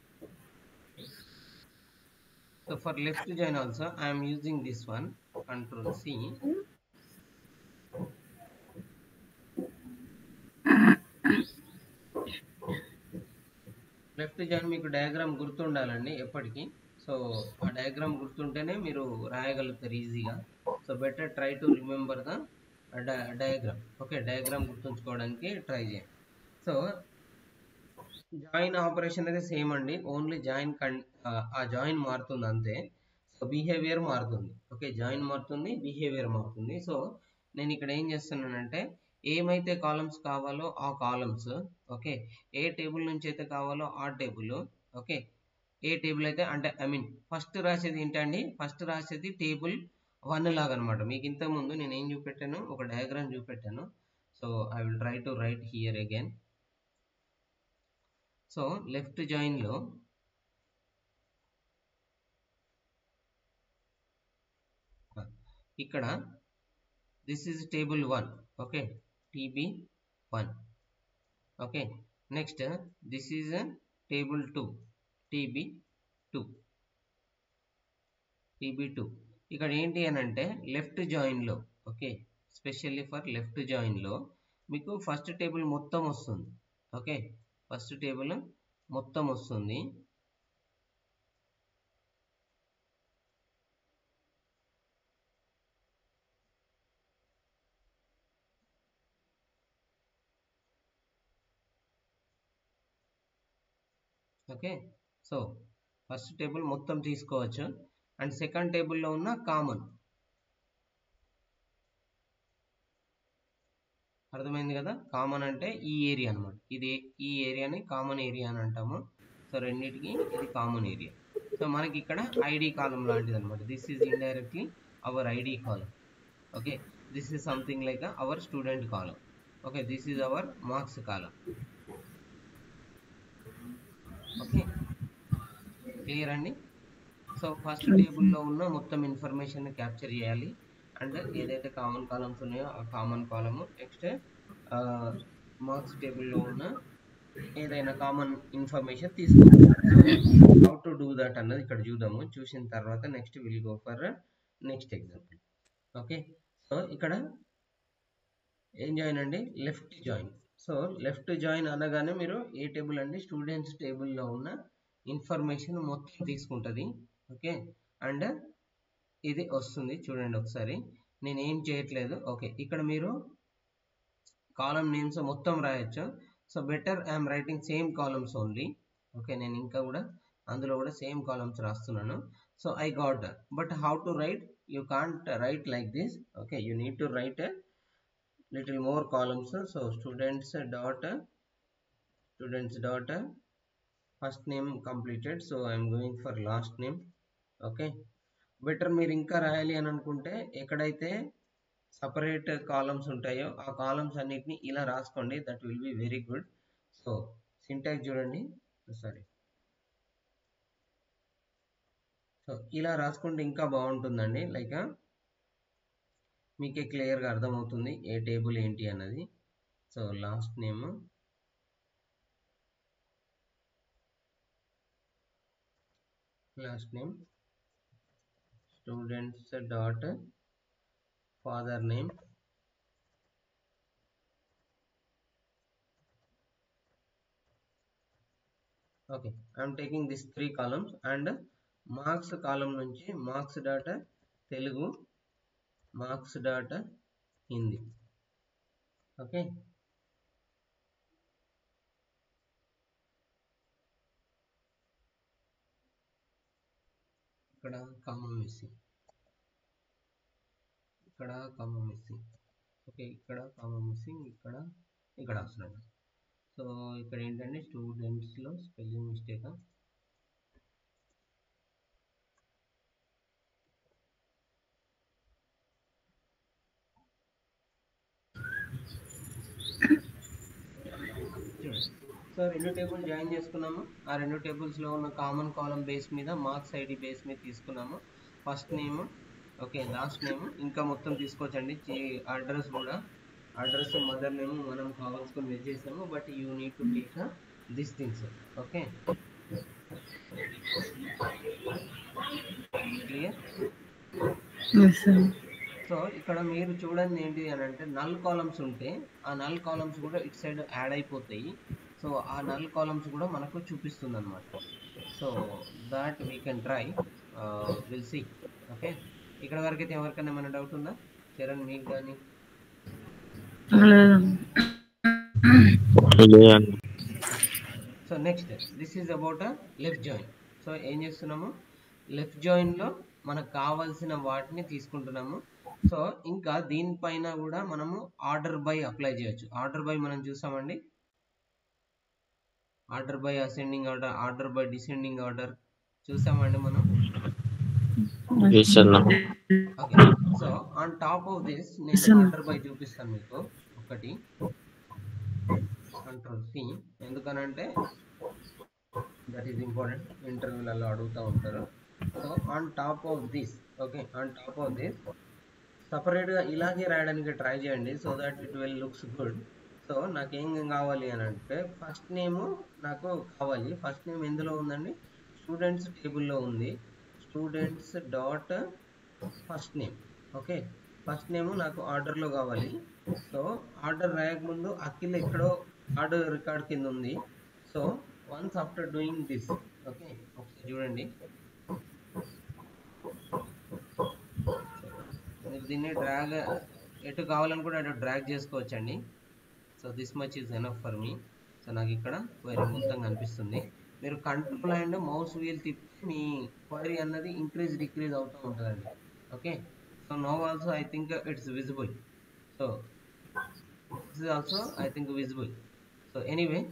so for left join also I'm using this one control C left join మీకు డయాగ్రామ్ గుర్తుండాలండి ఎప్పటికీ సో ఆ diagram గుర్తుంటేనే మీరు రాయగలుగుతారు ఈజీగా so better try to remember the diagram okay diagram గుర్తుంచుకోవడానికి try చేయండి సో జాయిన్ ఆపరేషన్ అయితే సేమ్ అండి ఓన్లీ జాయిన్ కన్ ఆ జాయిన్ మారుతుంది అంతే సో బిహేవియర్ మారుతుంది ఓకే జాయిన్ మారుతుంది బిహేవియర్ మారుతుంది సో నేను ఇక్కడ ఏం చేస్తున్నానంటే ఏమైతే కాలమ్స్ కావాలో ఆ కాలమ్స్ ఓకే ఏ టేబుల్ నుంచి అయితే కావాలో ఆ టేబుల్ ఓకే ఏ టేబుల్ అయితే అంటే ఐ మీన్ ఫస్ట్ రాసేది ఏంటండి ఫస్ట్ రాసేది టేబుల్ వన్ లాగా అనమాట మీకు ఇంతకుముందు నేను ఏం చూపెట్టాను ఒక డయాగ్రామ్ చూపెట్టాను so I will try to write here again so left జాయిన్లో ఇక్కడ this is table one okay TB one okay next this is table two TB two TB two ఇక్కడ ఏంటి అని అంటే లెఫ్ట్ జాయిన్లో ఓకే స్పెషల్లీ ఫర్ లెఫ్ట్ జాయిన్లో మీకు first table మొత్తం వస్తుంది ఓకే ఫస్ట్ టేబుల్ మొత్తం వస్తుంది ఓకే సో ఫస్ట్ టేబుల్ మొత్తం తీసుకోవచ్చు అండ్ సెకండ్ టేబుల్లో ఉన్న కామన్ అర్థమైంది కదా కామన్ అంటే ఈ ఏరియా అనమాట ఇది ఈ ఏరియాని కామన్ ఏరియా అని అంటాము సో రెండింటికి ఇది కామన్ ఏరియా సో మనకి ఇక్కడ ఐడి కాలం లాంటిది అనమాట this is indirectly our ID column okay this is something like our student column okay this is our marks column okay clear అండి సో ఫస్ట్ టేబుల్లో ఉన్న మొత్తం ఇన్ఫర్మేషన్ క్యాప్చర్ చేయాలి and ఏదైతే కామన్ కాలమ్స్ ఉన్నాయో ఆ కామన్ కాలము నెక్స్ట్ మార్క్స్ టేబుల్లో ఉన్న ఏదైనా కామన్ ఇన్ఫర్మేషన్ తీసుకోవాలి హౌ టు డూ దట్ అన్నది ఇక్కడ చూద్దాము చూసిన తర్వాత next will go for next example okay so ఇక్కడ ఏం జాయిన్ అండి left join so left join అనగానే మీరు ఏ టేబుల్ అండి స్టూడెంట్స్ టేబుల్లో ఉన్న ఇన్ఫర్మేషన్ మొత్తం తీసుకుంటుంది ఓకే అండ్ ఇది వస్తుంది చూడండి ఒకసారి నేను ఏం చేయట్లేదు ఓకే ఇక్కడ మీరు కాలం నేమ్స్ మొత్తం రాయొచ్చు so better I'm writing same columns only okay నేను ఇంకా కూడా అందులో కూడా సేమ్ కాలమ్స్ రాస్తున్నాను so I got but how to write you can't write like this okay you need to write little more columns so students dot students dot first name completed so i am going for last name okay better మీరు ఇంకా రాయాలి అని అనుకుంటే ఎక్కడైతే separate columns ఉంటాయో ఆ columns అన్నిటిని ఇలా రాసుకోండి that will be very good so syntax చూడండి సారీ సో ఇలా రాసుకుంటే ఇంకా బాగుంటుందండి లైక్ మీకే క్లియర్గా అర్థమవుతుంది ఏ టేబుల్ ఏంటి అన్నది so last name last name students dot father name okay I'm taking this three columns and marks column నుంచి marks dot Telugu marks dot Hindi okay ఇక్కడ కామ మిస్సింగ్ ఇక్కడ కామ మిస్సింగ్ ఓకే ఇక్కడ కామ మిస్సింగ్ ఇక్కడ ఇక్కడ వస్తున్నాడు so ఇక్కడ ఏంటంటే స్టూడెంట్స్లో స్పెల్లింగ్ మిస్టేక్ సో రెండు టేబుల్ జాయిన్ చేసుకున్నాము ఆ రెండు టేబుల్స్లో ఉన్న కామన్ కాలం బేస్ మీద మార్క్స్ ఐడి బేస్ మీద తీసుకున్నాము first name okay last name ఇంకా మొత్తం తీసుకోవచ్చండి అడ్రస్ కూడా అడ్రస్ మదర్ నేమ్ మనం కావాల్సుకొని వేసేసాము but you need to take this things okay clear yes sir so ఇక్కడ మీరు చూడండి ఏంటి అని అంటే నల్ కాలమ్స్ ఉంటే ఆ నల్ కాలమ్స్ కూడా ఇటు సైడ్ యాడ్ అయిపోతాయి సో ఆ నల్ కాలమ్స్ కూడా మనకు చూపిస్తుంది అనమాట so that we can try will see okay ఇక్కడ వరకు అయితే ఎవరికైనా ఏమైనా డౌట్ ఉందా చరణ్ మీకు కానీ లేదన్న లేదన్న so next this is about left join so ఏం చేస్తున్నాము లెఫ్ట్ జాయిన్లో మనకు కావాల్సిన వాటిని తీసుకుంటున్నాము సో ఇంకా దీనిపైన కూడా మనము ఆర్డర్ బై అప్లై చేయొచ్చు ఆర్డర్ బై మనం చూసామండి order by ascending order order by descending order చూసామండి మనం ఎస్ అన్న okay so on top of this నేను Yes, ma'am. ఆర్డర్ బై చూపిస్తాను మీకు ఒకటి కంట్రోల్ సి ఎందుకనంటే దట్ ఈస్ ఇంపార్టెంట్ ఇంటర్వ్యూలలో అడుగుతూ ఉంటారు so on top of this okay on top of this సపరేట్గా ఇలాగే రాయడానికి ట్రై చేయండి so that it will looks good so నాకు ఏం కావాలి అని అంటే ఫస్ట్ నేమ్ నాకు కావాలి ఫస్ట్ నేమ్ ఎందులో ఉందండి స్టూడెంట్స్ టేబుల్లో ఉంది students dot first name okay first name నాకు ఆర్డర్లో కావాలి సో ఆర్డర్ రాయకముందు అఖిల్ ఎక్కడో ఆర్డర్ రికార్డ్ కింద ఉంది so once after doing this okay ఒకసారి చూడండి మీరు దీన్ని డ్రాగ్ ఎటు కావాలని కూడా అటు డ్రాగ్ చేసుకోవచ్చండి so this much is enough for me so నాకు ఇక్కడ క్వైరీ మొత్తం కనిపిస్తుంది మీరు కంట్రోల్ అండ్ మౌస్ వీల్ తిప్పి మీ క్వైరీ అన్నది ఇంక్రీజ్ డిక్రీజ్ అవుతూ ఉంటుందండి okay so no also I think it's visible so this is also I think visible so anyway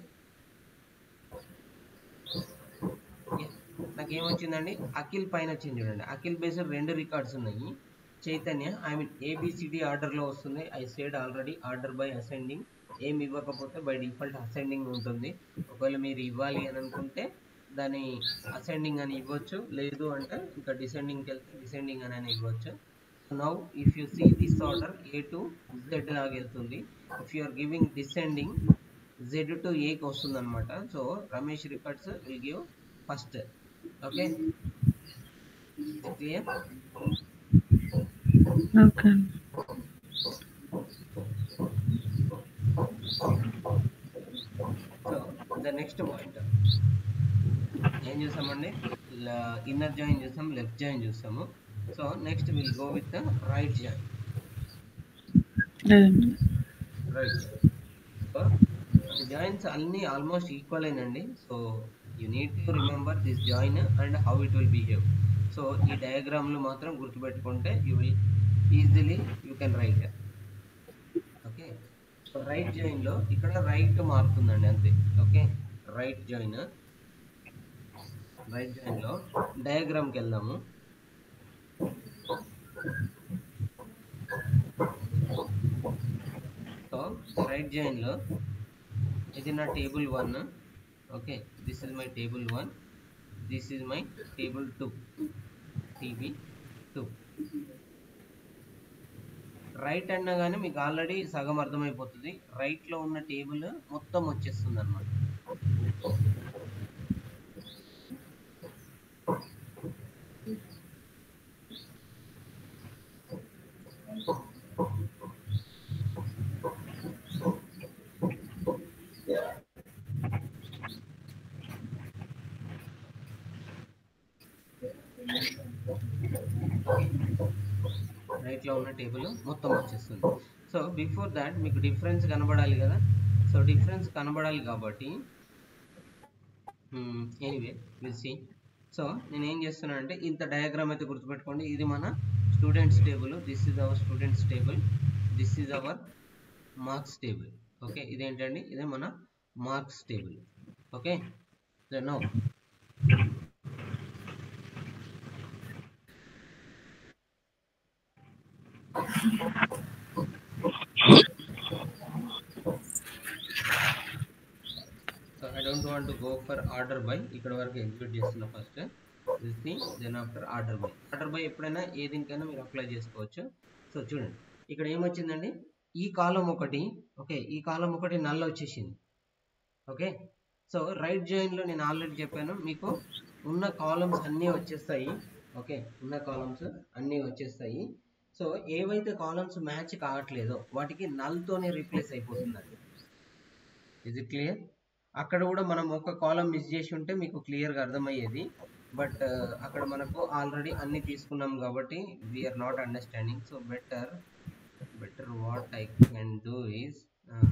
నాకు ఏమొచ్చిందండి అఖిల్ పైన వచ్చింది చూడండి అఖిల్ బేస్డ్ రెండు రికార్డ్స్ ఉన్నాయి చైతన్య ఐ మీన్ ఏబిసిడి ఆర్డర్లో వస్తుంది I said already order by ascending ఏం ఇవ్వకపోతే బై డిఫాల్ట్ అసెండింగ్ ఉంటుంది ఒకవేళ మీరు ఇవ్వాలి అని అనుకుంటే దాని అసెండింగ్ అని ఇవ్వచ్చు లేదు అంటే ఇంకా డిసెండింగ్కి వెళ్తే డిసెండింగ్ అని అని ఇవ్వచ్చు now if you see this order A to Z లాగా వెళ్తుంది if you are giving descending Z to ఏకి వస్తుంది అనమాట so Ramesh records will give first okay clear okay so the next point ఏం చూసామండి ఇన్నర్ జాయిన్ చూసాం లెఫ్ట్ జాయిన్ చూసాము so next will go with right join లేదండి రైట్ సో జాయిన్స్ అన్నీ almost equal అయినండి so you need to remember this join and how it will behave so ఈ డయాగ్రామ్లు మాత్రం గుర్తుపెట్టుకుంటే you will easily you can write okay so right జాయిన్లో ఇక్కడ right మారుతుందండి అంతే ఓకే రైట్ జాయిన్ రైట్ జాయిన్లో డయాగ్రామ్కి వెళ్దాము సో రైట్ జాయిన్లో ఇది నా table one okay this is my table one this is my table two TB two right అన్నా కానీ మీకు ఆల్రెడీ సగం అర్థమైపోతుంది రైట్లో ఉన్న టేబుల్ మొత్తం వచ్చేస్తుంది అనమాట రైట్లో ఉన్న టేబుల్ మొత్తం వచ్చేస్తుంది సో బిఫోర్ దాట్ మీకు డిఫరెన్స్ కనబడాలి కదా సో డిఫరెన్స్ కనబడాలి కాబట్టి ఎనీవే విల్ సీ సో నేను ఏం చేస్తున్నాను అంటే ఇంత డయాగ్రామ్ అయితే గుర్తుపెట్టుకోండి ఇది మన students table this is our students table this is our marks table okay ఇదేంటండి ఇదే మన marks table okay no so I for order by ఇక్కడ వరకు ఎగ్జిక్యూట్ చేస్తున్నా first this thing then after order by order by ఎప్పుడైనా ఏ దీనికైనా మీరు apply చేసుకోవచ్చు సో చూడండి ఇక్కడ ఏమొచ్చిందండి ఈ కాలం ఒకటి ఓకే ఈ కాలం ఒకటి నల్ల వచ్చేసింది ఓకే సో రైట్ జాయిన్లో నేను ఆల్రెడీ చెప్పాను మీకు ఉన్న కాలమ్స్ అన్నీ వచ్చేస్తాయి ఓకే ఉన్న కాలమ్స్ అన్నీ వచ్చేస్తాయి సో ఏవైతే కాలమ్స్ మ్యాచ్ కావట్లేదో వాటికి నల్తోనే రీప్లేస్ అయిపోతుంది ఇది క్లియర్ అక్కడ కూడా మనం ఒక కాలం మిస్ చేసి ఉంటే మీకు క్లియర్గా అర్థమయ్యేది బట్ అక్కడ మనకు ఆల్రెడీ అన్ని తీసుకున్నాం కాబట్టి we are not understanding so better better what I can do is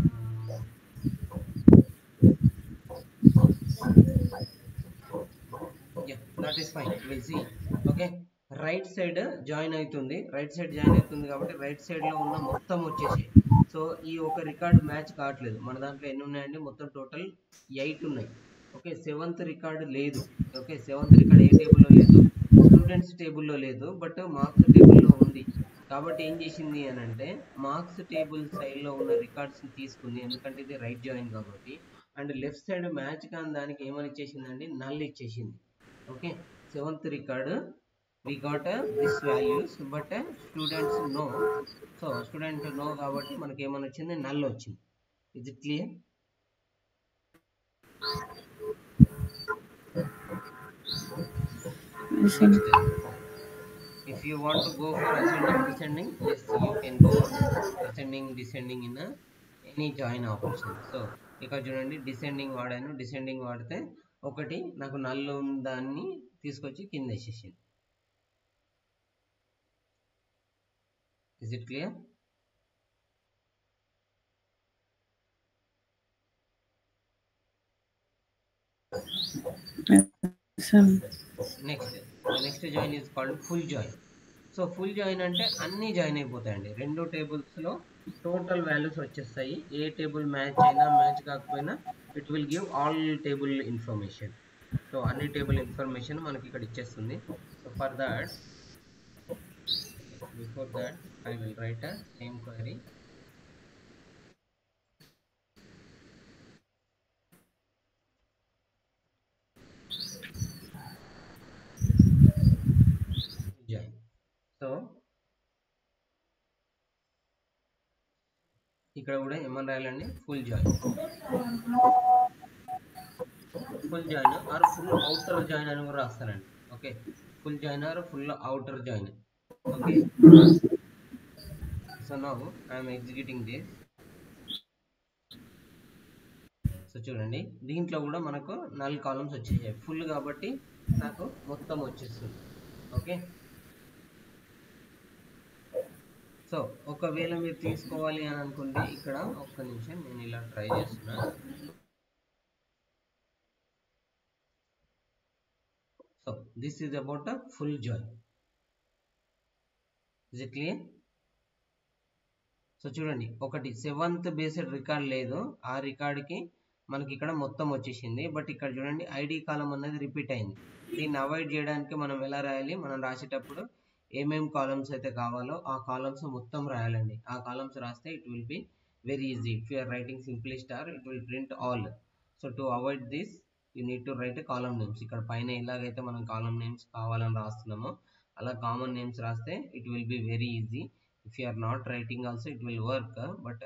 that is fine will see okay right side join అవుతుంది రైట్ సైడ్ జాయిన్ అవుతుంది కాబట్టి రైట్ సైడ్ లో ఉన్న మొత్తం వచ్చేసి సో ఈ ఒక రికార్డ్ మ్యాచ్ కావట్లేదు మన దాంట్లో ఎన్ని ఉన్నాయండి మొత్తం టోటల్ ఎయిట్ ఉన్నాయి ఓకే సెవెంత్ రికార్డ్ లేదు ఓకే సెవెంత్ రికార్డ్ ఏ టేబుల్లో లేదు స్టూడెంట్స్ టేబుల్లో లేదు బట్ మార్క్స్ టేబుల్లో ఉంది కాబట్టి ఏం చేసింది అని అంటే మార్క్స్ టేబుల్ సైడ్లో ఉన్న రికార్డ్స్ని తీసుకుంది ఎందుకంటే ఇది రైట్ జాయిన్ కాబట్టి అండ్ లెఫ్ట్ సైడ్ మ్యాచ్ కాని దానికి ఏమని ఇచ్చేసిందండి నల్ ఇచ్చేసింది okay seventh record we got uh, this values but uh, students know so student know కాబట్టి మనకి ఏమని వచ్చింది నల్ వచ్చింది ఇది clear Yes, sir. next if you want to go for ascending descending yes you can go ascending descending in a any join operation so ఇక్కడ చూడండి descending వాడాను descending వాడితే ఒకటి నాకు నల్లు దాన్ని తీసుకొచ్చి కింద వేసేసింది Is it clear? Yes, sir. Next next join is called full join so full join అంటే అన్నీ జాయిన్ అయిపోతాయండి రెండు టేబుల్స్లో టోటల్ వాల్యూస్ వచ్చేస్తాయి ఏ టేబుల్ మ్యాచ్ అయినా మ్యాచ్ కాకపోయినా it will give all table information so అన్ని టేబుల్ ఇన్ఫర్మేషన్ మనకి ఇక్కడ ఇచ్చేస్తుంది so for that before that I will write a same query join so ఇక్కడ కూడా ఏమని రాయాలండి full join full join or full outer join అని కూడా రాస్తానండి okay full join or full outer join okay so now I'm executing this so చూడండి దీంట్లో కూడా మనకు నల్ కాలమ్స్ వచ్చేసాయి ఫుల్ కాబట్టి నాకు మొత్తం వచ్చేస్తుంది ఓకే సో ఒకవేళ మీరు తీసుకోవాలి అని అనుకుంటే ఇక్కడ ఒక్క నిమిషం నేను ఇలా ట్రై చేస్తున్నా so this is about a full join is it clear so చూడండి ఒకటి సెవెంత్ బేస్డ్ రికార్డ్ లేదు ఆ రికార్డ్కి మనకి ఇక్కడ మొత్తం వచ్చేసింది బట్ ఇక్కడ చూడండి ఐడి కాలం అనేది రిపీట్ అయింది దీన్ని అవాయిడ్ చేయడానికి మనం ఎలా రాయాలి మనం రాసేటప్పుడు ఏమేం కాలమ్స్ అయితే కావాలో ఆ కాలమ్స్ మొత్తం రాయాలండి ఆ కాలమ్స్ రాస్తే it will be very easy if you're writing simply star it will print all so to avoid this you need to write column names ఇక్కడ పైన ఎలాగైతే మనం కాలమ్ నేమ్స్ కావాలని రాస్తున్నామో అలా కామన్ నేమ్స్ రాస్తే it will be very easy if you are not writing also it will work but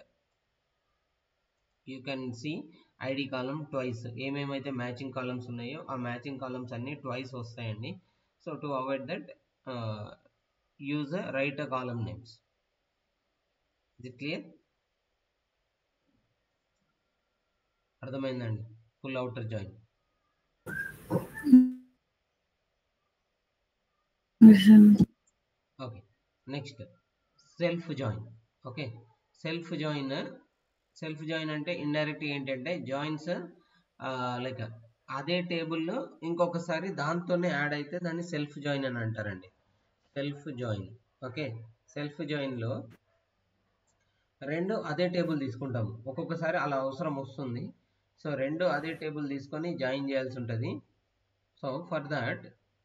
you can see ID column twice ఏమేమైతే matching columns ఉన్నాయో ఆ మ్యాచింగ్ కాలమ్స్ అన్ని ట్వైస్ వస్తాయండి so to avoid that use right column names ఇది clear అర్థమైందండి full outer join Yes, sir. Okay next self join okay self join self join అంటే indirect ఏంటంటే joins like అదే టేబుల్లో ఇంకొకసారి దాంతోనే యాడ్ అయితే దాన్ని సెల్ఫ్ జాయిన్ అని అంటారండి సెల్ఫ్ జాయిన్ ఓకే సెల్ఫ్ జాయిన్లో రెండు అదే టేబుల్ తీసుకుంటాము ఒక్కొక్కసారి అలా అవసరం వస్తుంది సో రెండు అదే టేబుల్ తీసుకొని జాయిన్ చేయాల్సి ఉంటుంది so for that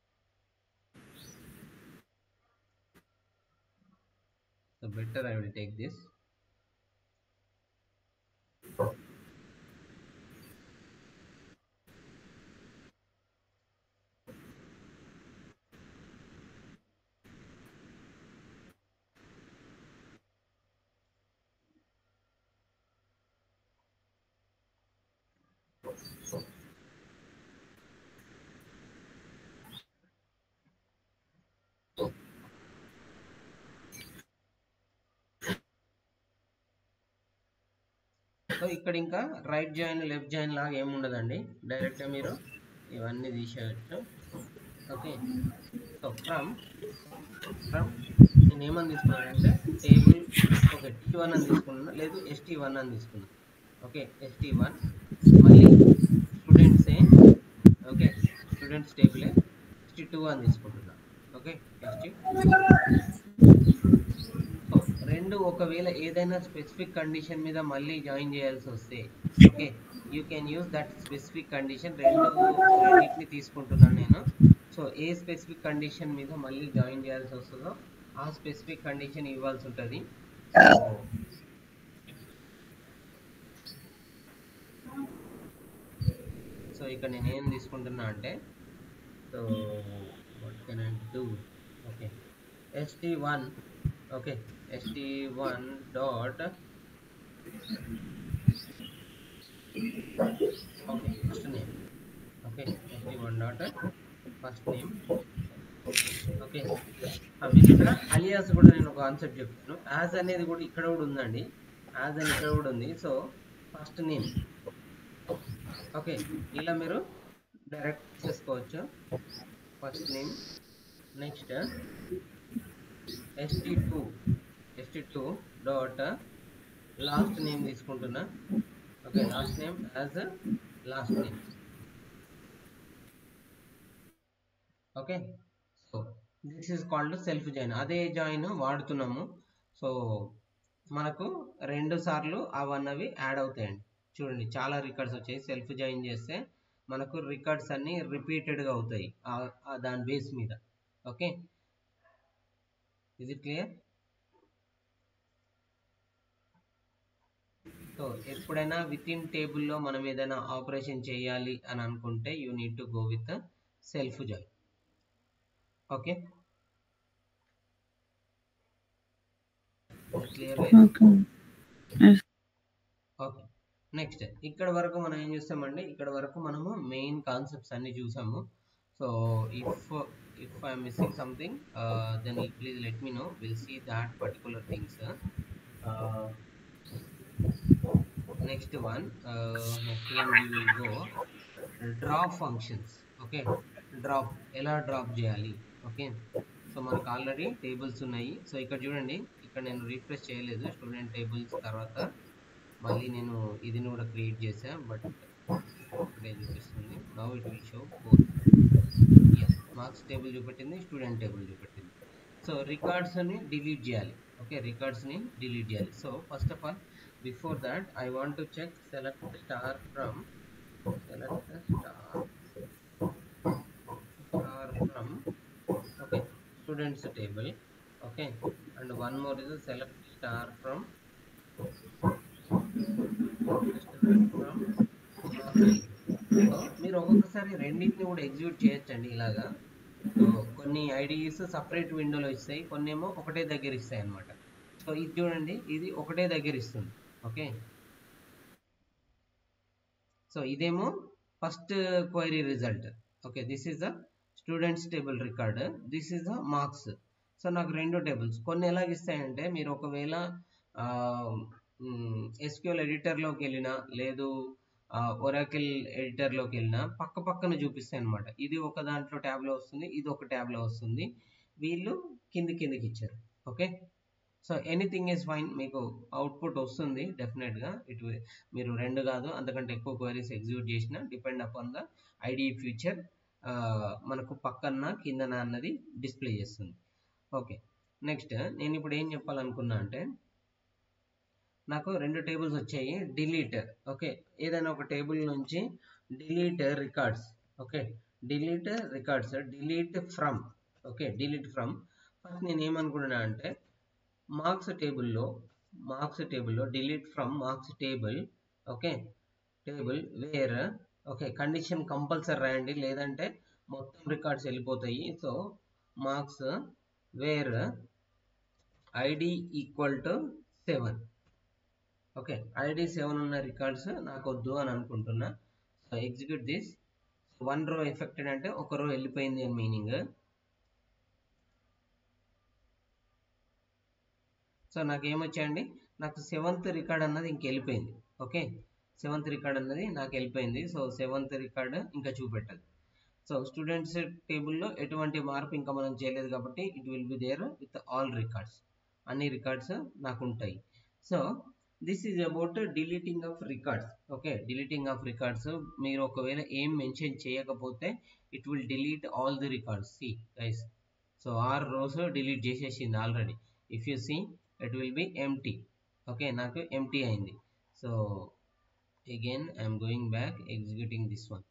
so better I will take this ఇక్కడ ఇంకా రైట్ జాయిన్ లెఫ్ట్ జాయిన్ లాగా ఏమి ఉండదండి డైరెక్ట్గా మీరు ఇవన్నీ తీసేయచ్చు ఓకే సో ఫ్రమ్ ఫ్రమ్ నేను ఏమని తీసుకున్నానంటే టేబుల్ ఓకే టీ వన్ అని తీసుకున్నాను లేదు ఎస్టీ వన్ అని తీసుకున్నాను ఓకే ఎస్టీ వన్ మళ్ళీ స్టూడెంట్సే ఓకే స్టూడెంట్స్ టేబులే ఎస్టీ టూ అని తీసుకుంటున్నాను ఓకే ఎస్టీ సో రెండు ఒకవేళ ఏదైనా స్పెసిఫిక్ కండిషన్ మీద మళ్ళీ జాయిన్ చేయాల్సి వస్తే okay you can use that specific condition రెండు రెండింటిని తీసుకుంటున్నాను నేను సో ఏ స్పెసిఫిక్ కండిషన్ మీద మళ్ళీ జాయిన్ చేయాల్సి వస్తుందో ఆ స్పెసిఫిక్ కండిషన్ ఇవ్వాల్సి ఉంటుంది సో ఇక్కడ నేను ఏం తీసుకుంటున్నా అంటే so what can I do okay ST one okay ST one dot okay first name okay ST one dot first name okay మీరు ఇక్కడ అలియాస్ కూడా నేను ఒక కాన్సెప్ట్ చెప్తాను యాజ్ అనేది కూడా ఇక్కడ కూడా ఉందండి యాజ్ అని ఇక్కడ కూడా ఉంది సో ఫస్ట్ నేమ్ ఓకే ఇలా మీరు డైరెక్ట్ చేసుకోవచ్చు first name next ST two ST two dot last name తీసుకుంటున్నా okay last name as last name okay so this is called self join అదే జాయిన్ వాడుతున్నాము సో మనకు రెండు సార్లు అవన్నవి యాడ్ అవుతాయండి చూడండి చాలా రికార్డ్స్ వచ్చాయి సెల్ఫ్ జాయిన్ చేస్తే మనకు రికార్డ్స్ అన్ని రిపీటెడ్గా అవుతాయి ఆ- ఆ దాని బేస్ మీద ఓకే ఇది క్లియర్ సో ఎప్పుడైనా విత్ ఇన్ టేబుల్లో మనం ఏదైనా ఆపరేషన్ చేయాలి అని అనుకుంటే you need to go with self join okay clear Okay. Yes. Okay next ఇక్కడ వరకు మనం ఏం చేస్తామండి ఇక్కడ వరకు మనము మెయిన్ కాన్సెప్ట్స్ అన్ని చూసాము so if if I'm missing something then please let me know will see that particular things next one next one we will go drop functions okay drop ఎలా డ్రాప్ చేయాలి ఓకే సో మనకు already tables ఉన్నాయి so ఇక్కడ చూడండి ఇక్కడ నేను refresh చేయలేదు student tables తర్వాత మళ్ళీ నేను ఇది కూడా క్రియేట్ చేసా బట్ ఇక్కడే చూపిస్తుంది now it will show both S marks table చూపెట్టింది స్టూడెంట్ టేబుల్ చూపెట్టింది సో రికార్డ్స్ని డిలీట్ చేయాలి ఓకే రికార్డ్స్ని డిలీట్ చేయాలి so first of all before that I want to check select star from select star star from okay students table okay and one more is a select star from from so మీరు ఒక్కొక్కసారి రెండింటిని కూడా execute చేయొచ్చండి ఇలాగా so కొన్ని IDs separate విండోలో ఇస్తాయి కొన్ని ఏమో ఒకటే దగ్గర ఇస్తాయి అన్నమాట సో ఇది చూడండి ఇది ఒకటే దగ్గర ఇస్తుంది ఓకే సో ఇదేమో first query result okay this is the students table record this is the marks so నాకు రెండు టేబుల్స్ కొన్ని ఎలాగ ఇస్తాయంటే మీరు ఒకవేళ ఎస్క్యూఎల్ ఎడిటర్లోకి వెళ్ళినా లేదు ఒరాకిల్ ఎడిటర్లోకి వెళ్ళినా పక్క పక్కన చూపిస్తాయి అనమాట ఇది ఒక దాంట్లో ట్యాబ్లో వస్తుంది ఇది ఒక ట్యాబ్లో వస్తుంది వీళ్ళు కింది కిందికి ఇచ్చారు okay so anything is fine మీకు అవుట్పుట్ వస్తుంది డెఫినెట్గా ఇటు మీరు రెండు కాదు అంతకంటే ఎక్కువ క్వైరీస్ ఎగ్జిక్యూట్ చేసిన depend upon the ID future మనకు పక్కన కిందన అన్నది డిస్ప్లే చేస్తుంది ఓకే నెక్స్ట్ నేను ఇప్పుడు ఏం చెప్పాలనుకున్నా అంటే నాకు రెండు టేబుల్స్ వచ్చాయి డిలీట్ ఓకే ఏదైనా ఒక టేబుల్ నుంచి delete records okay delete records delete from okay delete from first నేను ఏమనుకున్నా అంటే మార్క్స్ టేబుల్లో మార్క్స్ టేబుల్లో delete from marks table okay table where okay condition compulsory రాయండి లేదంటే మొత్తం రికార్డ్స్ వెళ్ళిపోతాయి so marks where ID equal to seven okay ID seven ఉన్న రికార్డ్స్ నాకు వద్దు అని అనుకుంటున్నా so execute this one row affected అంటే ఒక రో వెళ్ళిపోయింది అని మీనింగ్ సో నాకు ఏమొచ్చాయండి నాకు సెవెంత్ రికార్డ్ అన్నది ఇంక వెళ్ళిపోయింది ఓకే సెవెంత్ రికార్డ్ అన్నది నాకు వెళ్ళిపోయింది సో సెవెంత్ రికార్డ్ ఇంకా చూపెట్టదు సో స్టూడెంట్స్ టేబుల్లో ఎటువంటి మార్పు ఇంకా మనం చేయలేదు కాబట్టి it will be there with all records అన్ని రికార్డ్స్ నాకు ఉంటాయి so this is about deleting of records okay deleting of records మీరు ఒకవేళ ఏం మెన్షన్ చేయకపోతే it will delete all the records see guys so or rows delete చేసేసింది already if you see it will be empty okay నాకు empty అయింది so again I'm going back executing this one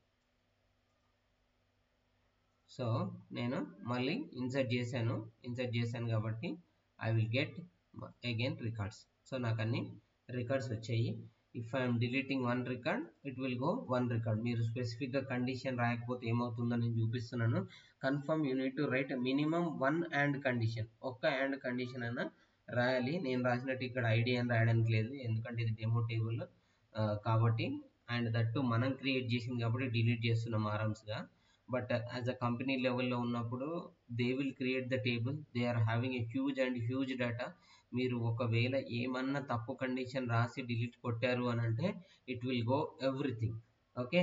so నేను మళ్ళీ insert చేశాను insert చేశాను కాబట్టి I will get again records so నాకు అన్ని రికార్డ్స్ వచ్చాయి if I'm deleting one record it will go one record మీరు స్పెసిఫిక్గా కండిషన్ రాయకపోతే ఏమవుతుందో నేను చూపిస్తున్నాను confirm you need to write minimum one and condition ఒక్క అండ్ కండిషన్ అన్న రాయాలి నేను రాసినట్టు ఇక్కడ ఐడి అని రాయడానికి లేదు ఎందుకంటే ఇది డెమో టేబుల్ కాబట్టి అండ్ దట్టు మనం క్రియేట్ చేసింది కాబట్టి డిలీట్ చేస్తున్నాం ఆరామ్స్గా బట్ యాజ్ అ కంపెనీ లెవెల్లో ఉన్నప్పుడు they will create the table they are having a huge and huge data మీరు ఒకవేళ ఏమన్నా తప్పు కండిషన్ రాసి డిలీట్ కొట్టారు అని అంటే it will go everything okay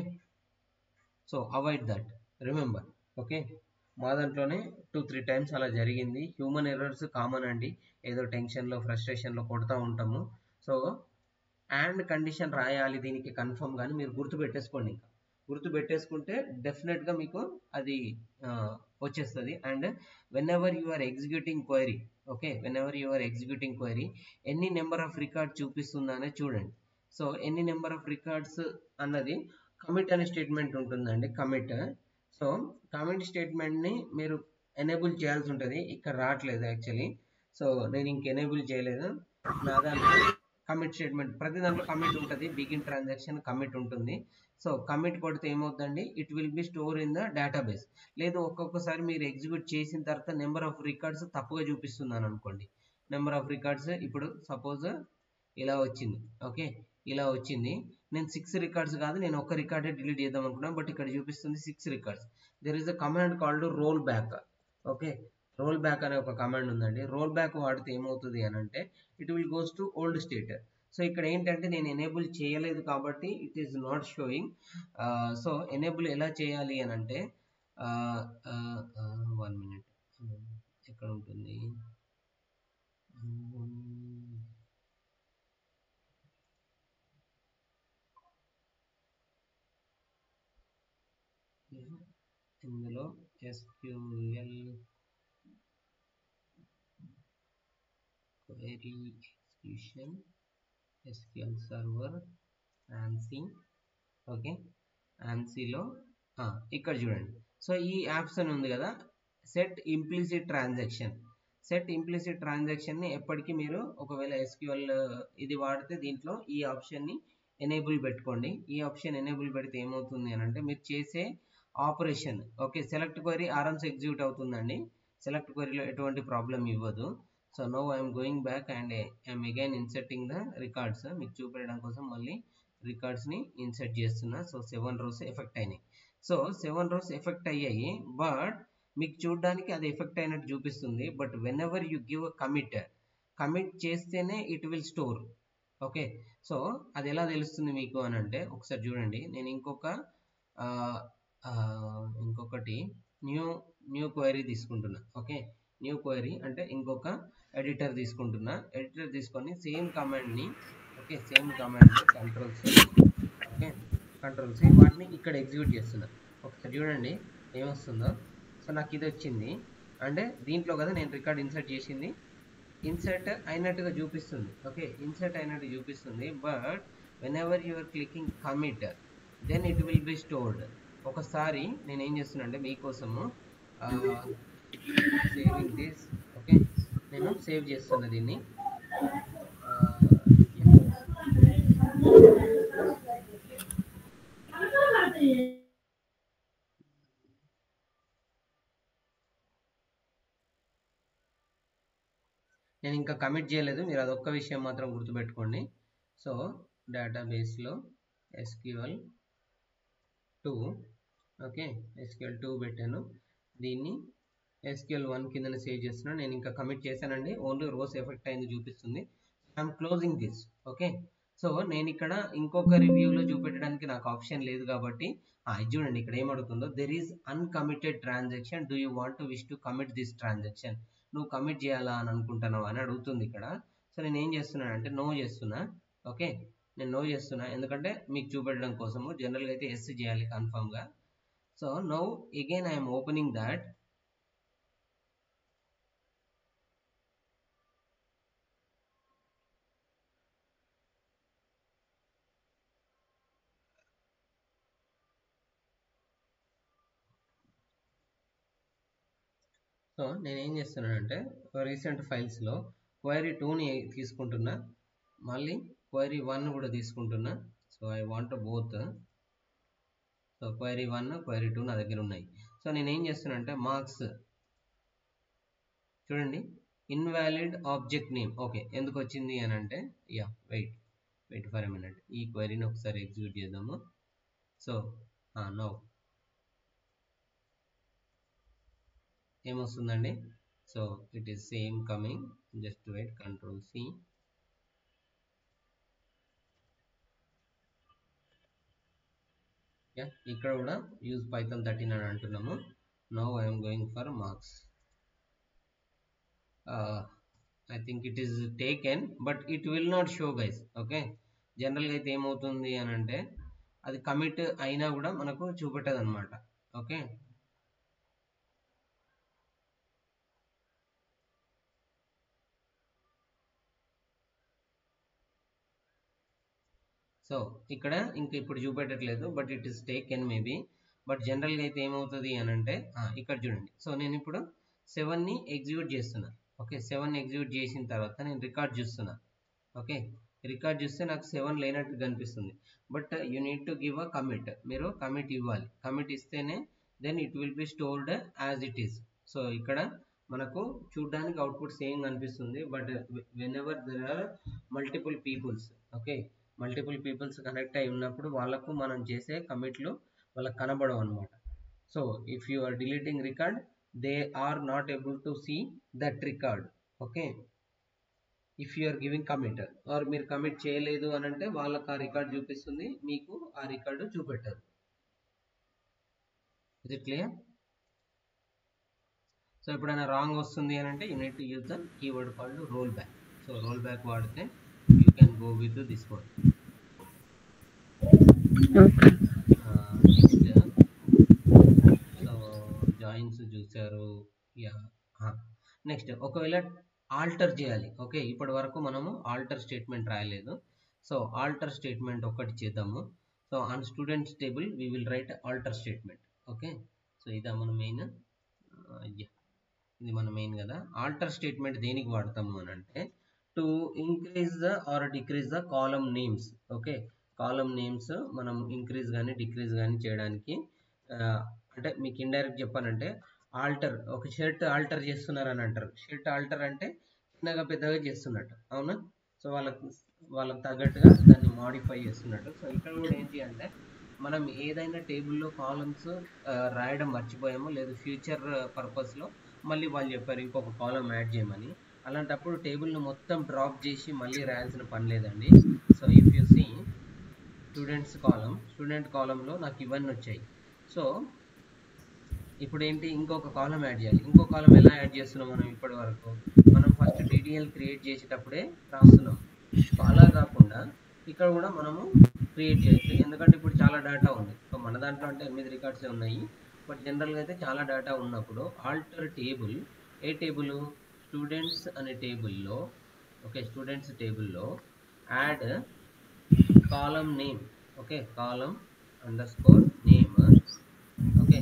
so avoid that remember okay మా దాంట్లోనే టూ త్రీ టైమ్స్ అలా జరిగింది హ్యూమన్ ఎర్రర్స్ కామన్ అండి ఏదో టెన్షన్లో ఫ్రస్ట్రేషన్లో కొడతా ఉంటాము సో అండ్ కండిషన్ రాయాలి దీనికి కన్ఫర్మ్ కానీ మీరు గుర్తు పెట్టేసుకోండి ఇంకా గుర్తు పెట్టేసుకుంటే డెఫినెట్గా మీకు అది వచ్చేస్తుంది and whenever you are executing query okay whenever you are executing query ఎన్ని నెంబర్ ఆఫ్ రికార్డ్ చూపిస్తుందా అనేది చూడండి సో ఎన్ని నెంబర్ ఆఫ్ రికార్డ్స్ అన్నది కమిట్ అనే స్టేట్మెంట్ ఉంటుందండి కమిట్ సో కమిట్ స్టేట్మెంట్ని మీరు ఎనేబుల్ చేయాల్సి ఉంటుంది ఇక్కడ రావట్లేదు యాక్చువల్లీ సో నేను ఇంక ఎనేబుల్ చేయలేదు నా దాంట్లో కమిట్ స్టేట్మెంట్ ప్రతి దాంట్లో కమిట్ ఉంటుంది బిగిన్ ట్రాన్సాక్షన్ కమిట్ ఉంటుంది సో కమిట్ కొడితే ఏమవుతుందండి it will be store in the database లేదు ఒక్కొక్కసారి మీరు ఎగ్జిక్యూట్ చేసిన తర్వాత నెంబర్ ఆఫ్ రికార్డ్స్ తప్పుగా చూపిస్తున్నాను అనుకోండి నెంబర్ ఆఫ్ రికార్డ్స్ ఇప్పుడు సపోజ్ ఇలా వచ్చింది ఓకే ఇలా వచ్చింది నేను సిక్స్ రికార్డ్స్ కాదు నేను ఒక రికార్డే డిలీట్ చేద్దాం అనుకున్నాను బట్ ఇక్కడ చూపిస్తుంది six records there is a command called roll back okay roll back అనే ఒక కమాండ్ ఉందండి రోల్ బ్యాక్ వాడితే ఏమవుతుంది అని అంటే it will goes to old state so ఇక్కడ ఏంటంటే నేను ఎనేబుల్ చేయలేదు కాబట్టి ఇట్ ఈస్ నాట్ షోయింగ్ సో ఎనేబుల్ ఎలా చేయాలి అని అంటే వన్ మినిట్ ఎక్కడ ఉంటుంది ఇందులో SQL query execution SQL server ANSI okay ANSIలో ఇక్కడ చూడండి సో ఈ యాప్స్ అని ఉంది కదా set implicit transaction set implicit ట్రాన్సాక్షన్ని ఎప్పటికీ మీరు ఒకవేళ ఎస్క్యూఎల్ ఇది వాడితే దీంట్లో ఈ ఆప్షన్ని ఎనేబుల్ పెట్టుకోండి ఈ ఆప్షన్ ఎనేబుల్ పెడితే ఏమవుతుంది అని అంటే మీరు చేసే ఆపరేషన్ ఓకే సెలెక్ట్ క్వరీ ఆరామ్స్ ఎగ్జిక్యూట్ అవుతుందండి సెలెక్ట్ క్వరీలో ఎటువంటి ప్రాబ్లం ఇవ్వదు so no I'm going back and I'm again inserting the records మీకు చూపించడం కోసం మళ్ళీ రికార్డ్స్ని ఇన్సర్ట్ చేస్తున్నా సో సెవెన్ రోస్ ఎఫెక్ట్ అయినాయి సో సెవెన్ రోస్ ఎఫెక్ట్ అయ్యాయి బట్ మీకు చూడడానికి అది ఎఫెక్ట్ అయినట్టు చూపిస్తుంది but whenever you give a commit commit చేస్తేనే it will store okay so అది ఎలా తెలుస్తుంది మీకు అని అంటే ఒకసారి చూడండి నేను ఇంకొక ఇంకొకటి న్యూ న్యూ క్వైరీ తీసుకుంటున్నా ఓకే న్యూ క్వైరీ అంటే ఇంకొక ఎడిటర్ తీసుకుంటున్నా ఎడిటర్ తీసుకొని సేమ్ కమాండ్ని okay same command control C okay control C వాటిని ఇక్కడ ఎగ్జిక్యూట్ చేస్తున్నా ఒకసారి చూడండి ఏమొస్తుందో సో నాకు ఇది వచ్చింది అంటే దీంట్లో కదా నేను రికార్డ్ ఇన్సర్ట్ చేసింది ఇన్సర్ట్ అయినట్టుగా చూపిస్తుంది ఓకే ఇన్సర్ట్ అయినట్టు చూపిస్తుంది but whenever you're clicking commit then it will be stored ఒకసారి నేను ఏం చేస్తున్నా అంటే మీకోసము సేవింగ్ దిస్ ఓకే నేను సేవ్ చేస్తున్నా దీన్ని నేను ఇంకా కమిట్ చేయలేదు మీరు అదొక్క విషయం మాత్రం గుర్తుపెట్టుకోండి సో డేటాబేస్లో SQL two okay SQL two పెట్టాను దీన్ని ఎస్క్యూఎల్ వన్ కింద సేవ్ చేస్తున్నాను నేను ఇంకా కమిట్ చేశానండి ఓన్లీ రోస్ ఎఫెక్ట్ అయింది చూపిస్తుంది I'm closing this okay so నేను ఇక్కడ ఇంకొక రివ్యూలో చూపెట్టడానికి నాకు ఆప్షన్ లేదు కాబట్టి ఆ, ఇది చూడండి ఇక్కడ ఏమడుగుతుందో there is uncommitted transaction do you want to wish to commit this transaction నువ్వు కమిట్ చేయాలా అని అనుకుంటున్నావు అని అడుగుతుంది ఇక్కడ సో నేను ఏం చేస్తున్నాను అంటే నో చేస్తున్నా ఓకే నేను నో చేస్తున్నా ఎందుకంటే మీకు చూపెట్టడం కోసము జనరల్గా అయితే ఎస్ చేయాలి కన్ఫర్మ్గా so no again I'm opening that so నేను ఏం చేస్తున్నానంటే రీసెంట్ ఫైల్స్లో క్వైరీ టూని తీసుకుంటున్నా మళ్ళీ క్వైరీ వన్ కూడా తీసుకుంటున్నా so I want both so query one query two నా దగ్గర ఉన్నాయి సో నేను ఏం చేస్తున్నా అంటే మార్క్స్ చూడండి ఇన్వాలిడ్ ఆబ్జెక్ట్ నేమ్ ఓకే ఎందుకు వచ్చింది అని అంటే yeah wait wait for a minute ఈ క్వైరీని ఒకసారి ఎగ్జిక్యూట్ చేద్దాము సో నో ఏమొస్తుందండి so it is same coming just wait control C yeah ఇక్కడ కూడా యూజ్ పైథాన్ థర్టీన్ అని అంటున్నాము no I'm going for marks I think it is taken but it will not show guys okay జనరల్గా అయితే ఏమవుతుంది అని అంటే అది కమిట్ అయినా కూడా మనకు చూపెట్టదు అనమాట ఓకే సో ఇక్కడ ఇంకా ఇప్పుడు చూపెట్టట్లేదు but it is taken maybe but జనరల్గా అయితే ఏమవుతుంది అని అంటే ఆ, ఇక్కడ చూడండి సో నేను ఇప్పుడు సెవెన్ని ఎగ్జిక్యూట్ చేస్తున్నా ఓకే సెవెన్ ఎగ్జిక్యూట్ చేసిన తర్వాత నేను రికార్డ్ చూస్తున్నా ఓకే రికార్డ్ చూస్తే నాకు సెవెన్ లేనట్టు కనిపిస్తుంది but you need to give a commit మీరు కమిట్ ఇవ్వాలి కమిట్ ఇస్తేనే then it will be stored as it is so ఇక్కడ మనకు చూడడానికి అవుట్పుట్ సేమ్ కనిపిస్తుంది but whenever there are multiple peoples okay multiple peoples connect అయి ఉన్నప్పుడు వాళ్ళకు మనం చేసే కమిట్లు వాళ్ళకి కనబడవు అనమాట so if you are deleting record they are not able to see that record okay if you are giving commit or మీరు కమిట్ చేయలేదు అని అంటే వాళ్ళకి ఆ రికార్డ్ చూపిస్తుంది మీకు ఆ రికార్డు చూపెట్టదు ఇస్ ఇట్ క్లియర్ సో ఎప్పుడైనా రాంగ్ వస్తుంది అని అంటే you need to use the keyword called roll back so roll back వాడితే you can go with this one Okay. Next so joins చూసారు యా నెక్స్ట్ ఒకవేళ ఆల్టర్ చేయాలి ఓకే ఇప్పటి వరకు మనము ఆల్టర్ స్టేట్మెంట్ రాయలేదు సో ఆల్టర్ స్టేట్మెంట్ ఒకటి చేద్దాము so on students table we will write alter statement okay so ఇదా మన మెయిన్ ఇది మన మెయిన్ కదా ఆల్టర్ స్టేట్మెంట్ దేనికి వాడతాము అని అంటే to increase the or decrease the column names okay column names మనం ఇంక్రీజ్ కానీ డిక్రీజ్ కానీ చేయడానికి ఆ, అంటే మీకు ఇండైరెక్ట్ చెప్పానంటే ఆల్టర్ ఒక షర్ట్ ఆల్టర్ చేస్తున్నారు అని అంటారు షర్ట్ ఆల్టర్ అంటే చిన్నగా పెద్దగా చేస్తున్నట్టు అవునా సో వాళ్ళకి వాళ్ళకి తగ్గట్టుగా దాన్ని మాడిఫై చేస్తున్నట్టు సో ఇక్కడ కూడా ఏంటి అంటే మనం ఏదైనా టేబుల్లో కాలమ్స్ రాయడం మర్చిపోయామో లేదు ఫ్యూచర్ పర్పస్లో మళ్ళీ వాళ్ళు చెప్పారు ఇంకొక కాలం యాడ్ చేయమని అలాంటప్పుడు టేబుల్ను మొత్తం డ్రాప్ చేసి మళ్ళీ రాయాల్సిన పని లేదండి so if you see students column student కాలంలో నాకు ఇవన్నీ వచ్చాయి సో ఇప్పుడు ఏంటి ఇంకొక కాలం యాడ్ చేయాలి ఇంకో కాలం ఎలా యాడ్ చేస్తున్నాం మనం ఇప్పటి వరకు మనం ఫస్ట్ డిటిఎల్ క్రియేట్ చేసేటప్పుడే రాస్తున్నాం సో అలా కాకుండా ఇక్కడ కూడా మనము క్రియేట్ చేయొచ్చు ఎందుకంటే ఇప్పుడు చాలా డేటా ఉంది సో మన దాంట్లో అంటే ఎనిమిది రికార్డ్సే ఉన్నాయి బట్ జనరల్గా అయితే చాలా డేటా ఉన్నప్పుడు ఆల్టర్ టేబుల్ ఏ టేబుల్ స్టూడెంట్స్ అనే టేబుల్లో ఓకే స్టూడెంట్స్ టేబుల్లో add column name okay column under score name okay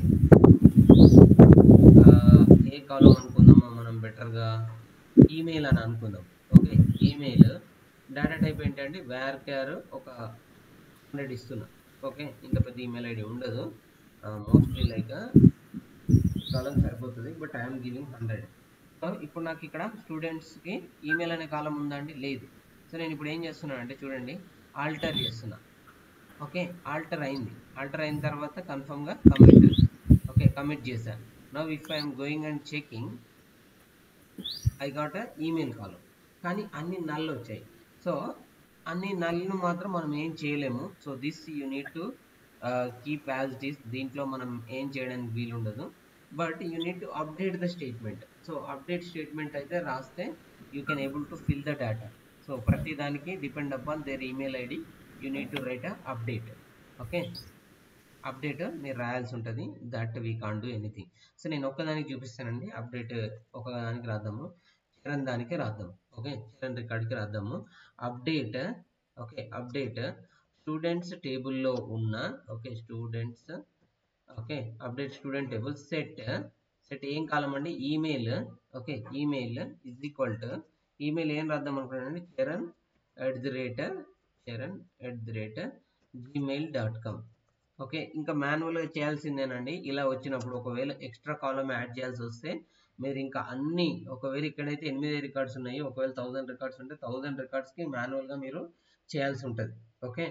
ఏ కాలం అనుకుందామా మనం బెటర్గా ఈమెయిల్ అని అనుకుందాం ఓకే ఈమెయిల్ డేటా టైప్ ఏంటంటే వేర్ క్యార్ ఒక హండ్రెడ్ ఇస్తున్నా ఓకే ఇంత పెద్ద ఈమెయిల్ ఐడి ఉండదు మోస్ట్లీ లైక్ కాలం సరిపోతుంది but I'm giving hundred so ఇప్పుడు నాకు ఇక్కడ స్టూడెంట్స్కి ఈమెయిల్ అనే కాలం ఉందండి లేదు సో నేను ఇప్పుడు ఏం చేస్తున్నాను అంటే చూడండి ఆల్టర్ చేస్తున్నా ఓకే ఆల్టర్ అయింది ఆల్టర్ అయిన తర్వాత కన్ఫర్మ్గా కమిట్ ఓకే కమిట్ చేశాను now if I'm going and checking I got a email column కానీ అన్ని నల్ వచ్చాయి సో అన్ని నల్ను మాత్రం మనం ఏం చేయలేము so this you need to keep as it is దీంట్లో మనం ఏం చేయడానికి వీలు ఉండదు but you need to update the statement so update statement అయితే రాస్తే you can able to fill the data so ప్రతి దానికి depend upon their email ID you need to write a update okay update మీరు రాయాల్సి ఉంటుంది that we can do anything so నేను ఒక్కదానికి చూపిస్తానండి అప్డేట్ ఒకదానికి రాద్దాము చరణ్ దానికి రాద్దాం ఓకే చరణ్ రికార్డ్కి రాద్దాము అప్డేట్ ఓకే అప్డేట్ స్టూడెంట్స్ టేబుల్లో ఉన్న okay students okay update student table set set ఏం కాలం అండి email okay email is equal to email ఏం రాద్దాం అనుకున్నానండి Charan at the rate Charan at the rate Gmail dot com okay ఇంకా మాన్యువల్గా చేయాల్సిందేనండి ఇలా వచ్చినప్పుడు ఒకవేళ ఎక్స్ట్రా కాలం యాడ్ చేయాల్సి వస్తే మీరు ఇంకా అన్ని ఒకవేళ ఇక్కడైతే ఎనిమిది రికార్డ్స్ ఉన్నాయి ఒకవేళ థౌజండ్ రికార్డ్స్ ఉంటే థౌజండ్ రికార్డ్స్కి మాన్యువల్గా మీరు చేయాల్సి ఉంటుంది okay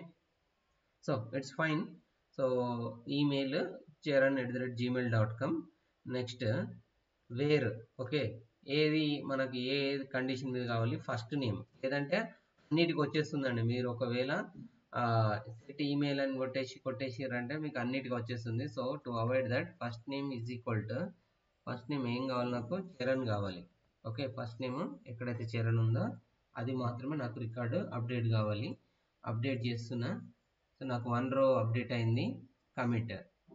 so it's fine so email Charan at the rate Gmail dot com next where okay ఏది మనకి ఏ కండిషన్ మీద కావాలి ఫస్ట్ నేమ్ లేదంటే అన్నిటికి వచ్చేస్తుందండి మీరు ఒకవేళ సెట్ ఈమెయిల్ అని కొట్టేసి కొట్టేసిరంటే మీకు అన్నిటికి వచ్చేస్తుంది so to avoid that first name is equal to first name ఏం కావాలి నాకు చరణ్ కావాలి ఓకే ఫస్ట్ నేమ్ ఎక్కడైతే చరణ్ ఉందో అది మాత్రమే నాకు రికార్డు అప్డేట్ కావాలి అప్డేట్ చేస్తున్నా సో నాకు వన్ రో అప్డేట్ అయింది కమిట్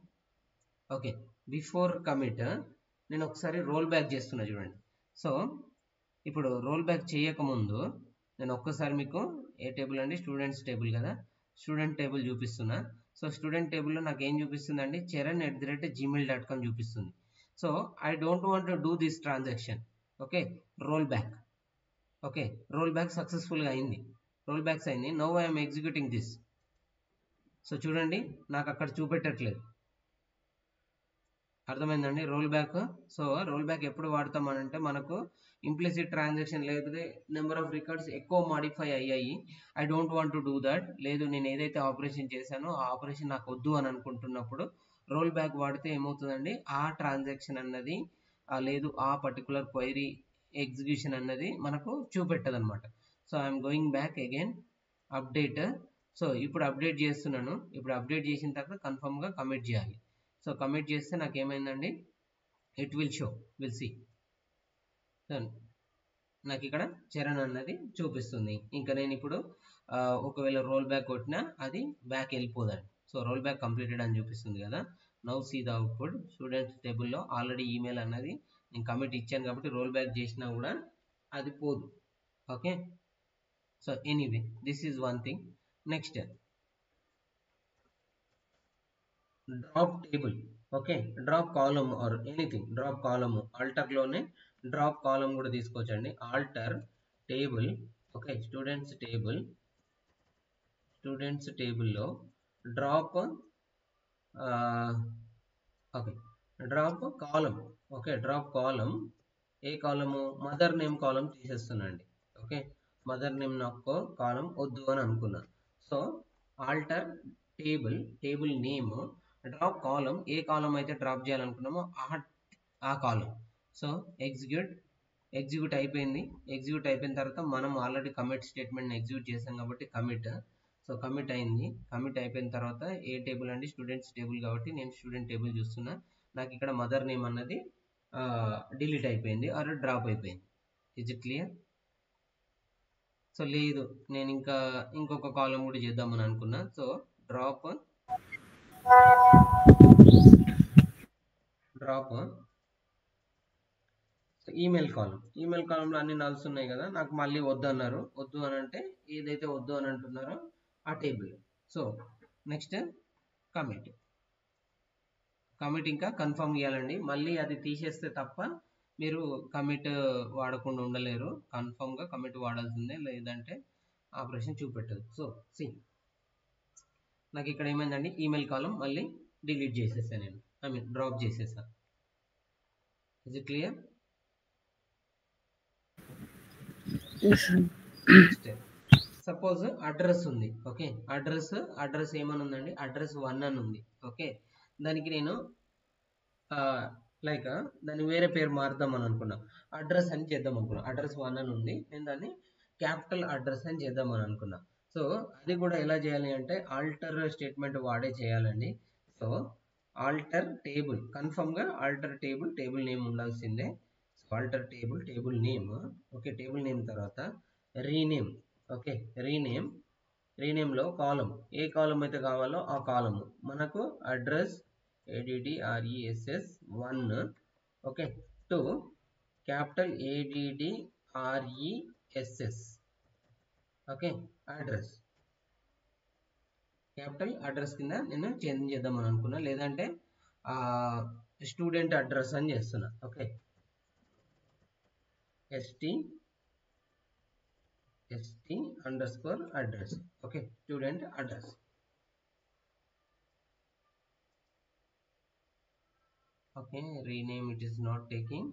ఓకే బిఫోర్ కమిట్ నేను ఒకసారి రోల్ బ్యాక్ చేస్తున్నా చూడండి సో ఇప్పుడు రోల్ బ్యాక్ చేయకముందు నేను ఒక్కసారి మీకు ఏ టేబుల్ అండి స్టూడెంట్స్ టేబుల్ కదా స్టూడెంట్ టేబుల్ చూపిస్తున్నా సో స్టూడెంట్ టేబుల్లో నాకు ఏం చూపిస్తుందండి Charan at the rate Gmail dot com చూపిస్తుంది so I don't want to do this transaction okay roll back okay roll back సక్సెస్ఫుల్గా అయింది రోల్ బ్యాక్స్ అయింది no I'm executing this so చూడండి నాకు అక్కడ చూపెట్టట్లేదు అర్థమైందండి roll back so roll back ఎప్పుడు వాడతాం అంటే మనకు ఇంప్లిసిట్ ట్రాన్సాక్షన్ లేదు నెంబర్ ఆఫ్ రికార్డ్స్ ఎక్కువ మాడిఫై అయ్యాయి I don't want to do that లేదు నేను ఏదైతే ఆపరేషన్ చేశానో ఆ ఆపరేషన్ నాకు వద్దు అని అనుకుంటున్నప్పుడు రోల్ బ్యాక్ వాడితే ఏమవుతుందండి ఆ ట్రాన్సాక్షన్ అన్నది లేదు ఆ పర్టికులర్ క్వైరీ ఎగ్జిక్యూషన్ అన్నది మనకు చూపెట్టదు అనమాట so I'm going back again update so ఇప్పుడు అప్డేట్ చేస్తున్నాను ఇప్పుడు అప్డేట్ చేసిన తర్వాత కన్ఫర్మ్గా కమిట్ చేయాలి సో కమిట్ చేస్తే నాకు ఏమైందండి it will show will see నాకు ఇక్కడ చరణ్ అన్నది చూపిస్తుంది ఇంకా నేను ఇప్పుడు ఒకవేళ రోల్ బ్యాక్ కొట్టినా అది బ్యాక్ వెళ్ళిపోదండి సో రోల్ బ్యాక్ కంప్లీటెడ్ అని చూపిస్తుంది కదా now see the output students టేబుల్లో ఆల్రెడీ ఈమెయిల్ అన్నది నేను కమిట్ ఇచ్చాను కాబట్టి రోల్ బ్యాక్ చేసినా కూడా అది పోదు okay so anyway this is one thing next drop table okay drop column or anything drop column ఆల్టర్లోనే డ్రాప్ కాలమ్ కూడా తీసుకోవచ్చండి alter table okay students table students టేబుల్లో drop okay drop column okay drop column ఏ column mother name column తీసేస్తున్నాండి okay mother name నాకు column వద్దు అని అనుకున్నా so alter table table name drop column ఏ కాలం అయితే డ్రాప్ చేయాలనుకున్నామో ఆ ఆ కాలం సో ఎగ్జిక్యూట్ ఎగ్జిక్యూట్ అయిపోయింది ఎగ్జిక్యూట్ అయిపోయిన తర్వాత మనం ఆల్రెడీ కమిట్ స్టేట్మెంట్ని ఎగ్జిక్యూట్ చేసాం కాబట్టి కమిట్ సో కమిట్ అయింది కమిట్ అయిపోయిన తర్వాత ఏ టేబుల్ అండి స్టూడెంట్స్ టేబుల్ కాబట్టి నేను స్టూడెంట్ టేబుల్ చూస్తున్నా నాకు ఇక్కడ మదర్ నేమ్ అన్నది డిలీట్ అయిపోయింది ఆర్ డ్రాప్ అయిపోయింది ఇజ్ ఇట్ క్లియర్ సో లేదు నేను ఇంకా ఇంకొక కాలం కూడా చేద్దామని అనుకున్నా సో drop drop email column email కాలంలో అన్ని నల్స్ ఉన్నాయి కదా నాకు మళ్ళీ వద్దు అన్నారు వద్దు అని అంటే ఏదైతే వద్దు అని అంటున్నారో ఆ table so next commit commit ఇంకా కన్ఫర్మ్ చేయాలండి మళ్ళీ అది తీసేస్తే తప్ప మీరు కమిట్ వాడకుండా ఉండలేరు కన్ఫర్మ్గా కమిట్ వాడాల్సిందే లేదంటే ఆపరేషన్ చూపెట్టదు సో సి నాకు ఇక్కడ ఏమైందండి ఈమెయిల్ కాలం మళ్ళీ డిలీట్ చేసేసాను నేను ఐ మీన్ డ్రాప్ చేసేసాను is it clear suppose address ఉంది ఓకే అడ్రస్ అడ్రస్ ఏమని ఉందండి అడ్రస్ వన్ అని ఉంది ఓకే దానికి నేను లైక్ దాన్ని వేరే పేరు మారుద్దామని అనుకున్నా అడ్రస్ అని చేద్దాం అనుకున్నా అడ్రస్ వన్ అని ఉంది నేను దాన్ని క్యాపిటల్ అడ్రస్ అని చేద్దామని అనుకున్నా సో అది కూడా ఎలా చేయాలి అంటే ఆల్టర్ స్టేట్మెంట్ వాడే చేయాలండి సో ఆల్టర్ టేబుల్ కన్ఫర్మ్గా ఆల్టర్ టేబుల్ టేబుల్ నేమ్ ఉండాల్సిందే so alter table table name okay table name తర్వాత రీనేమ్ ఓకే రీనేమ్ రీనేమ్లో కాలం ఏ కాలం అయితే కావాలో ఆ కాలము మనకు address ఏడిడిఆర్ఈఎస్ఎస్ one okay two capital ఏడిడిఆర్ఈఎస్ఎస్ okay address capital address కింద నేను చేంజ్ చేద్దామని అనుకున్నా లేదంటే స్టూడెంట్ అడ్రస్ అని చేస్తున్నా okay ST ST under score address okay student address okay rename it is not taking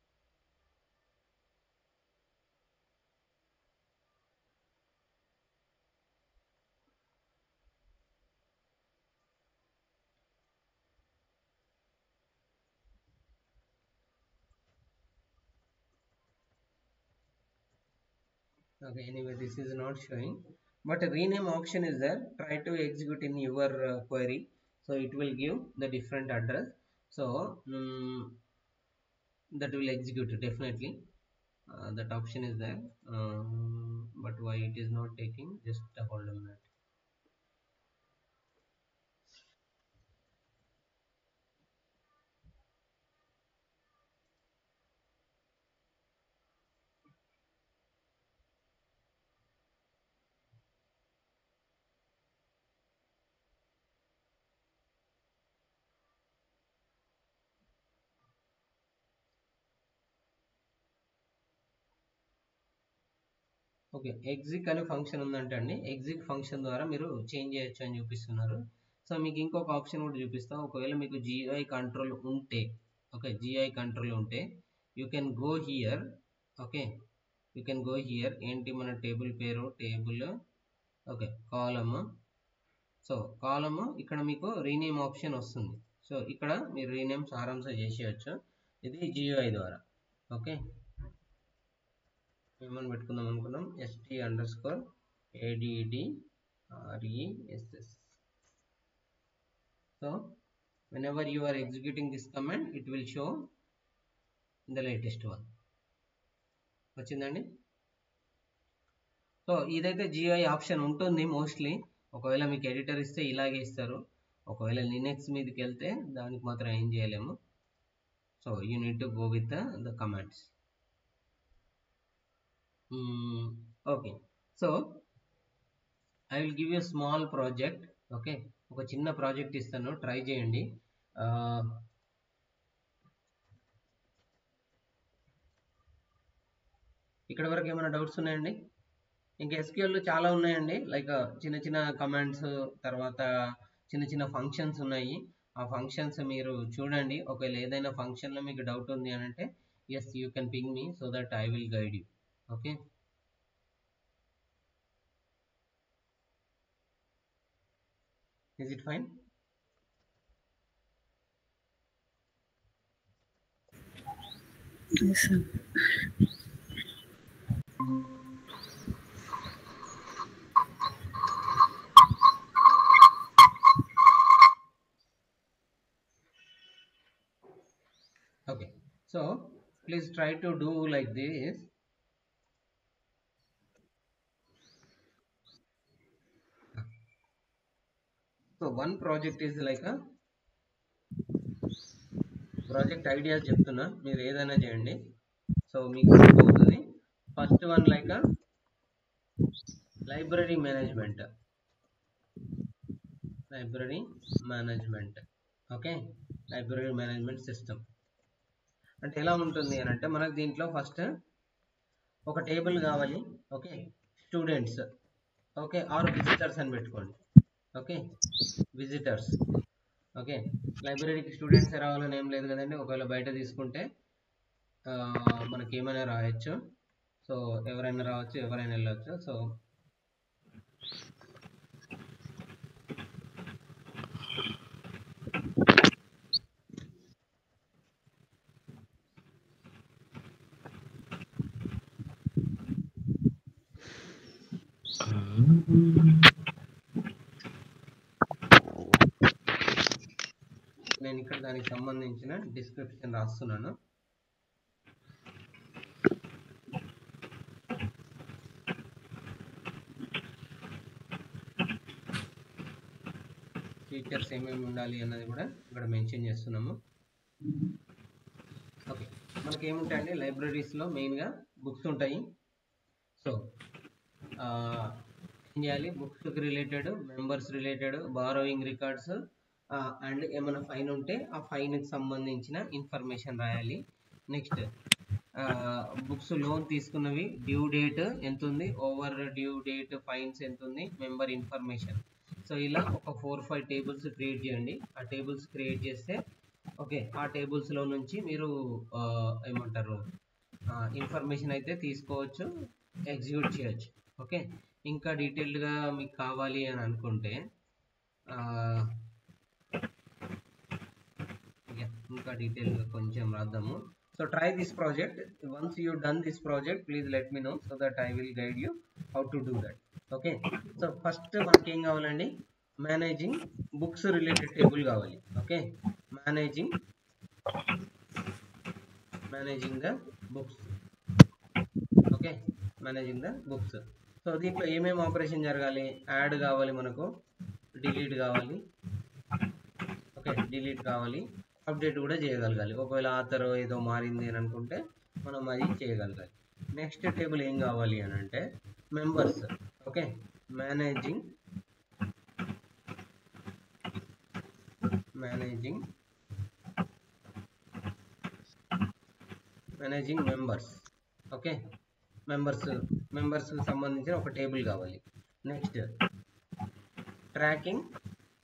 okay anyway this is not showing but a rename option is there try to execute in your uh, query so it will give the different address so mm, that will execute definitely uh, that option is there um, but why it is not taking just hold a minute okay exec అనే function ఉందంటే అండి ఎగ్జిక్ function ద్వారా మీరు change చేయొచ్చు అని చూపిస్తున్నారు so మీకు ఇంకొక ఆప్షన్ కూడా చూపిస్తా ఒకవేళ మీకు జిఐ కంట్రోల్ ఉంటే ఓకే జిఐ కంట్రోల్ ఉంటే you can go here okay you can go here ఏంటి మన టేబుల్ పేరు table okay column so column ఇక్కడ మీకు రీనేమ్ ఆప్షన్ వస్తుంది సో ఇక్కడ మీరు రీనేమ్ సారాంశ చేసేయచ్చు ఇది జియోఐ ద్వారా ఓకే ఏమని పెట్టుకుందాం అనుకున్నాం ST under score A D D R E S S so whenever you are executing this command it will show the latest one వచ్చిందండి సో ఇదైతే జిఐ ఆప్షన్ ఉంటుంది మోస్ట్లీ ఒకవేళ మీకు ఎడిటర్ ఇస్తే ఇలాగే ఇస్తారు ఒకవేళ లినక్స్ మీదకి వెళ్తే దానికి మాత్రం ఏం చేయలేము so you need to go with the commands okay so I will give you small project okay ఒక చిన్న ప్రాజెక్ట్ ఇస్తాను ట్రై చేయండి ఇక్కడ వరకు ఏమైనా డౌట్స్ ఉన్నాయండి ఇంకా ఎస్క్యూఎల్ చాలా ఉన్నాయండి లైక్ చిన్న చిన్న కమాండ్స్ తర్వాత చిన్న చిన్న ఫంక్షన్స్ ఉన్నాయి ఆ ఫంక్షన్స్ మీరు చూడండి ఒకవేళ ఏదైనా ఫంక్షన్లో మీకు డౌట్ ఉంది అని అంటే yes you can ping me so that I will guide you okay is it fine Yes, sir. okay so please try to do like this so one project is like a project ideas చెప్తున్నా మీరు ఏదైనా చేయండి so మీకు అవుతుంది first one like library management library management okay library management system అంటే ఎలా ఉంటుంది అని అంటే మనకు దీంట్లో ఫస్ట్ ఒక టేబుల్ కావాలి okay students okay or visitors అని పెట్టుకోండి ఓకే విజిటర్స్ ఓకే లైబ్రరీకి స్టూడెంట్స్ రావాలని ఏం లేదు కదండి ఒకవేళ బయట తీసుకుంటే ఆ, మనకి ఏమైనా రాయొచ్చు సో ఎవరైనా రావచ్చు ఎవరైనా వెళ్ళొచ్చు సో నేను ఇక్కడ దానికి సంబంధించిన డిస్క్రిప్షన్ రాస్తున్నాను ఫీచర్స్ ఏమేమి ఉండాలి అన్నది కూడా ఇక్కడ మెన్షన్ చేస్తున్నాము ఓకే మనకి ఏముంటాయండి లైబ్రరీస్లో మెయిన్గా బుక్స్ ఉంటాయి సో ఏం చేయాలి బుక్స్కి related members related borrowing records and ఏమైనా ఫైన్ ఉంటే ఆ ఫైన్కి సంబంధించిన ఇన్ఫర్మేషన్ రాయాలి నెక్స్ట్ బుక్స్ లోన్ తీసుకున్నవి డ్యూ డేట్ ఎంత ఉంది ఓవర్ డ్యూ డేట్ ఫైన్స్ ఎంత ఉంది మెంబర్ ఇన్ఫర్మేషన్ సో ఇలా ఒక ఫోర్ ఫైవ్ టేబుల్స్ క్రియేట్ చేయండి ఆ టేబుల్స్ క్రియేట్ చేస్తే ఓకే ఆ టేబుల్స్లో నుంచి మీరు ఆ, ఏమంటారు ఇన్ఫర్మేషన్ అయితే తీసుకోవచ్చు ఎగ్జిక్యూట్ చేయొచ్చు ఓకే ఇంకా డీటెయిల్డ్గా మీకు కావాలి అని అనుకుంటే ఆ, yeah, ఇంకా డీటెయిల్గా కొంచెం రాద్దాము so try this project once you done this project please let me know so that I will guide you how to do that okay so first మనకి ఏం కావాలండి మేనేజింగ్ బుక్స్ రిలేటెడ్ టేబుల్ కావాలి okay managing managing the books okay managing the books so దీంట్లో ఏమేమి operation జరగాలి add కావాలి మనకు delete కావాలి ఓకే డిలీట్ కావాలి అప్డేట్ కూడా చేయగలగాలి ఒకవేళ ఆథర్ ఏదో మారింది అని అనుకుంటే మనం అది చేయగలగాలి నెక్స్ట్ టేబుల్ ఏం కావాలి అని అంటే members okay managing managing managing members okay members మెంబర్స్కి సంబంధించిన ఒక టేబుల్ కావాలి next tracking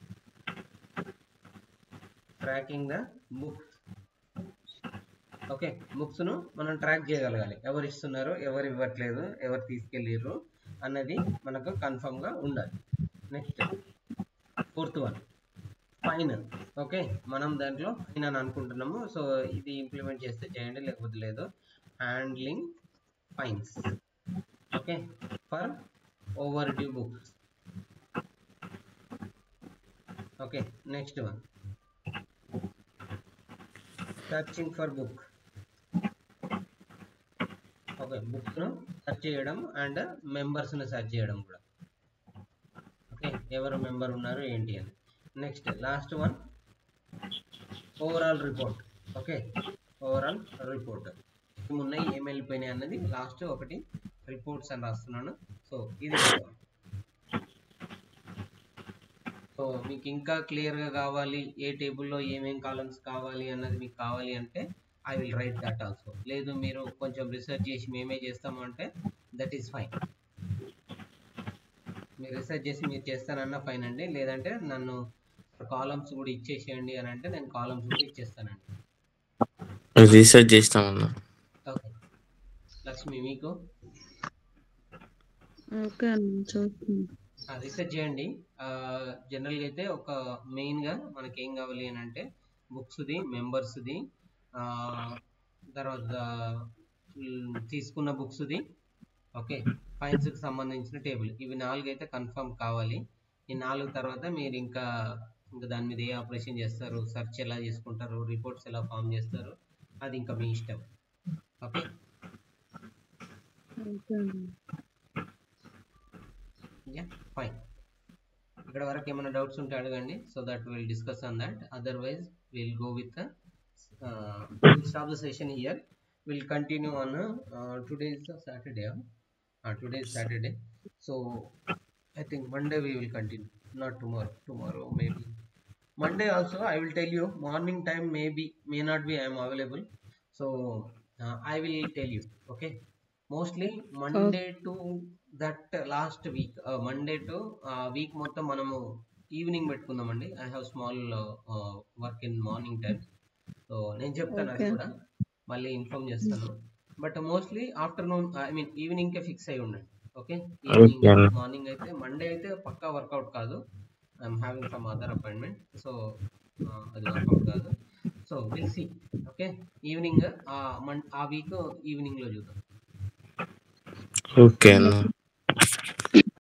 tracking the books okay బుక్స్ను మనం ట్రాక్ చేయగలగాలి ఎవరు ఇస్తున్నారు ఎవరు ఇవ్వట్లేదు ఎవరు తీసుకెళ్ళారు అన్నది మనకు కన్ఫర్మ్గా ఉండాలి next fourth one fine okay మనం దాంట్లో ఫైన్ అని అనుకుంటున్నాము సో ఇది ఇంప్లిమెంట్ చేస్తే చేయండి లేకపోతే లేదు handling fines okay for overdue books okay next one searching for book okay బుక్స్ను సెర్చ్ చేయడం అండ్ మెంబర్స్ను సెర్చ్ చేయడం కూడా ఓకే ఎవరు మెంబర్ ఉన్నారు ఏంటి అని next last one overall report okay overall report ఏమున్నాయి ఏం వెళ్ళిపోయినాయి అన్నది లాస్ట్ ఒకటి రిపోర్ట్స్ అని రాస్తున్నాను సో ఇది సో మీకు ఇంకా క్లియర్గా కావాలి ఏ టేబుల్లో ఏమేం కాలమ్స్ కావాలి అన్నది మీకు కావాలి అంటే I will write that also లేదు మీరు కొంచెం రీసెర్చ్ చేసి మేమే చేస్తాము అంటే దట్ ఈస్ ఫైన్ మీరు రీసెర్చ్ చేసి మీరు చేస్తానన్నా ఫైన్ అండి లేదంటే నన్ను కాలమ్స్ కూడా ఇచ్చేసేయండి అని అంటే నేను కాలమ్స్ కూడా ఇచ్చేస్తానండి రీసెర్చ్ చేస్తామన్నా ఓకే లక్ష్మి మీకు ఓకే అన్న చూస్తున్నాను రీసెర్చ్ చేయండి జనరల్గా అయితే ఒక మెయిన్గా మనకి ఏం కావాలి అని అంటే బుక్స్ది మెంబర్స్ది తర్వాత మ్, తీసుకున్న బుక్స్ది ఓకే ఫైన్స్కి సంబంధించిన టేబుల్ ఇవి నాలుగు అయితే కన్ఫర్మ్ కావాలి ఈ నాలుగు తర్వాత మీరు ఇంకా ఇంకా దాని మీద ఏ ఆపరేషన్ చేస్తారు సెర్చ్ ఎలా చేసుకుంటారు రిపోర్ట్స్ ఎలా ఫామ్ చేస్తారు అది ఇంకా మీ ఇష్టం ఓకే ఓకే అన్న యా ఫైన్ ఇక్కడ వరకు ఏమైనా డౌట్స్ ఉంటే అడగండి so that will discuss on that otherwise will go with stop the session here will continue on today is Saturday today is Saturday so I think Monday we will continue not tomorrow tomorrow maybe Monday also I will tell you morning time maybe may not be I'm available so I will tell you okay mostly Monday to that last week Monday to week మొత్తం మనము evening పెట్టుకుందామండి I have small work in morning time so నేను చెప్తాను అది Okay. కూడా మళ్ళీ inform చేస్తాను but mostly afternoon I mean ఈవినింగ్కే ఫిక్స్ అయి ఉండండి ఓకే ఈవినింగ్ Okay. మార్నింగ్ అయితే మండే అయితే పక్కా వర్కౌట్ కాదు I'm having some other appointment so అది వర్కౌట్ కాదు so will see okay evening ఆ వీక్ ఈవినింగ్లో చూద్దాం ఓకే అన్న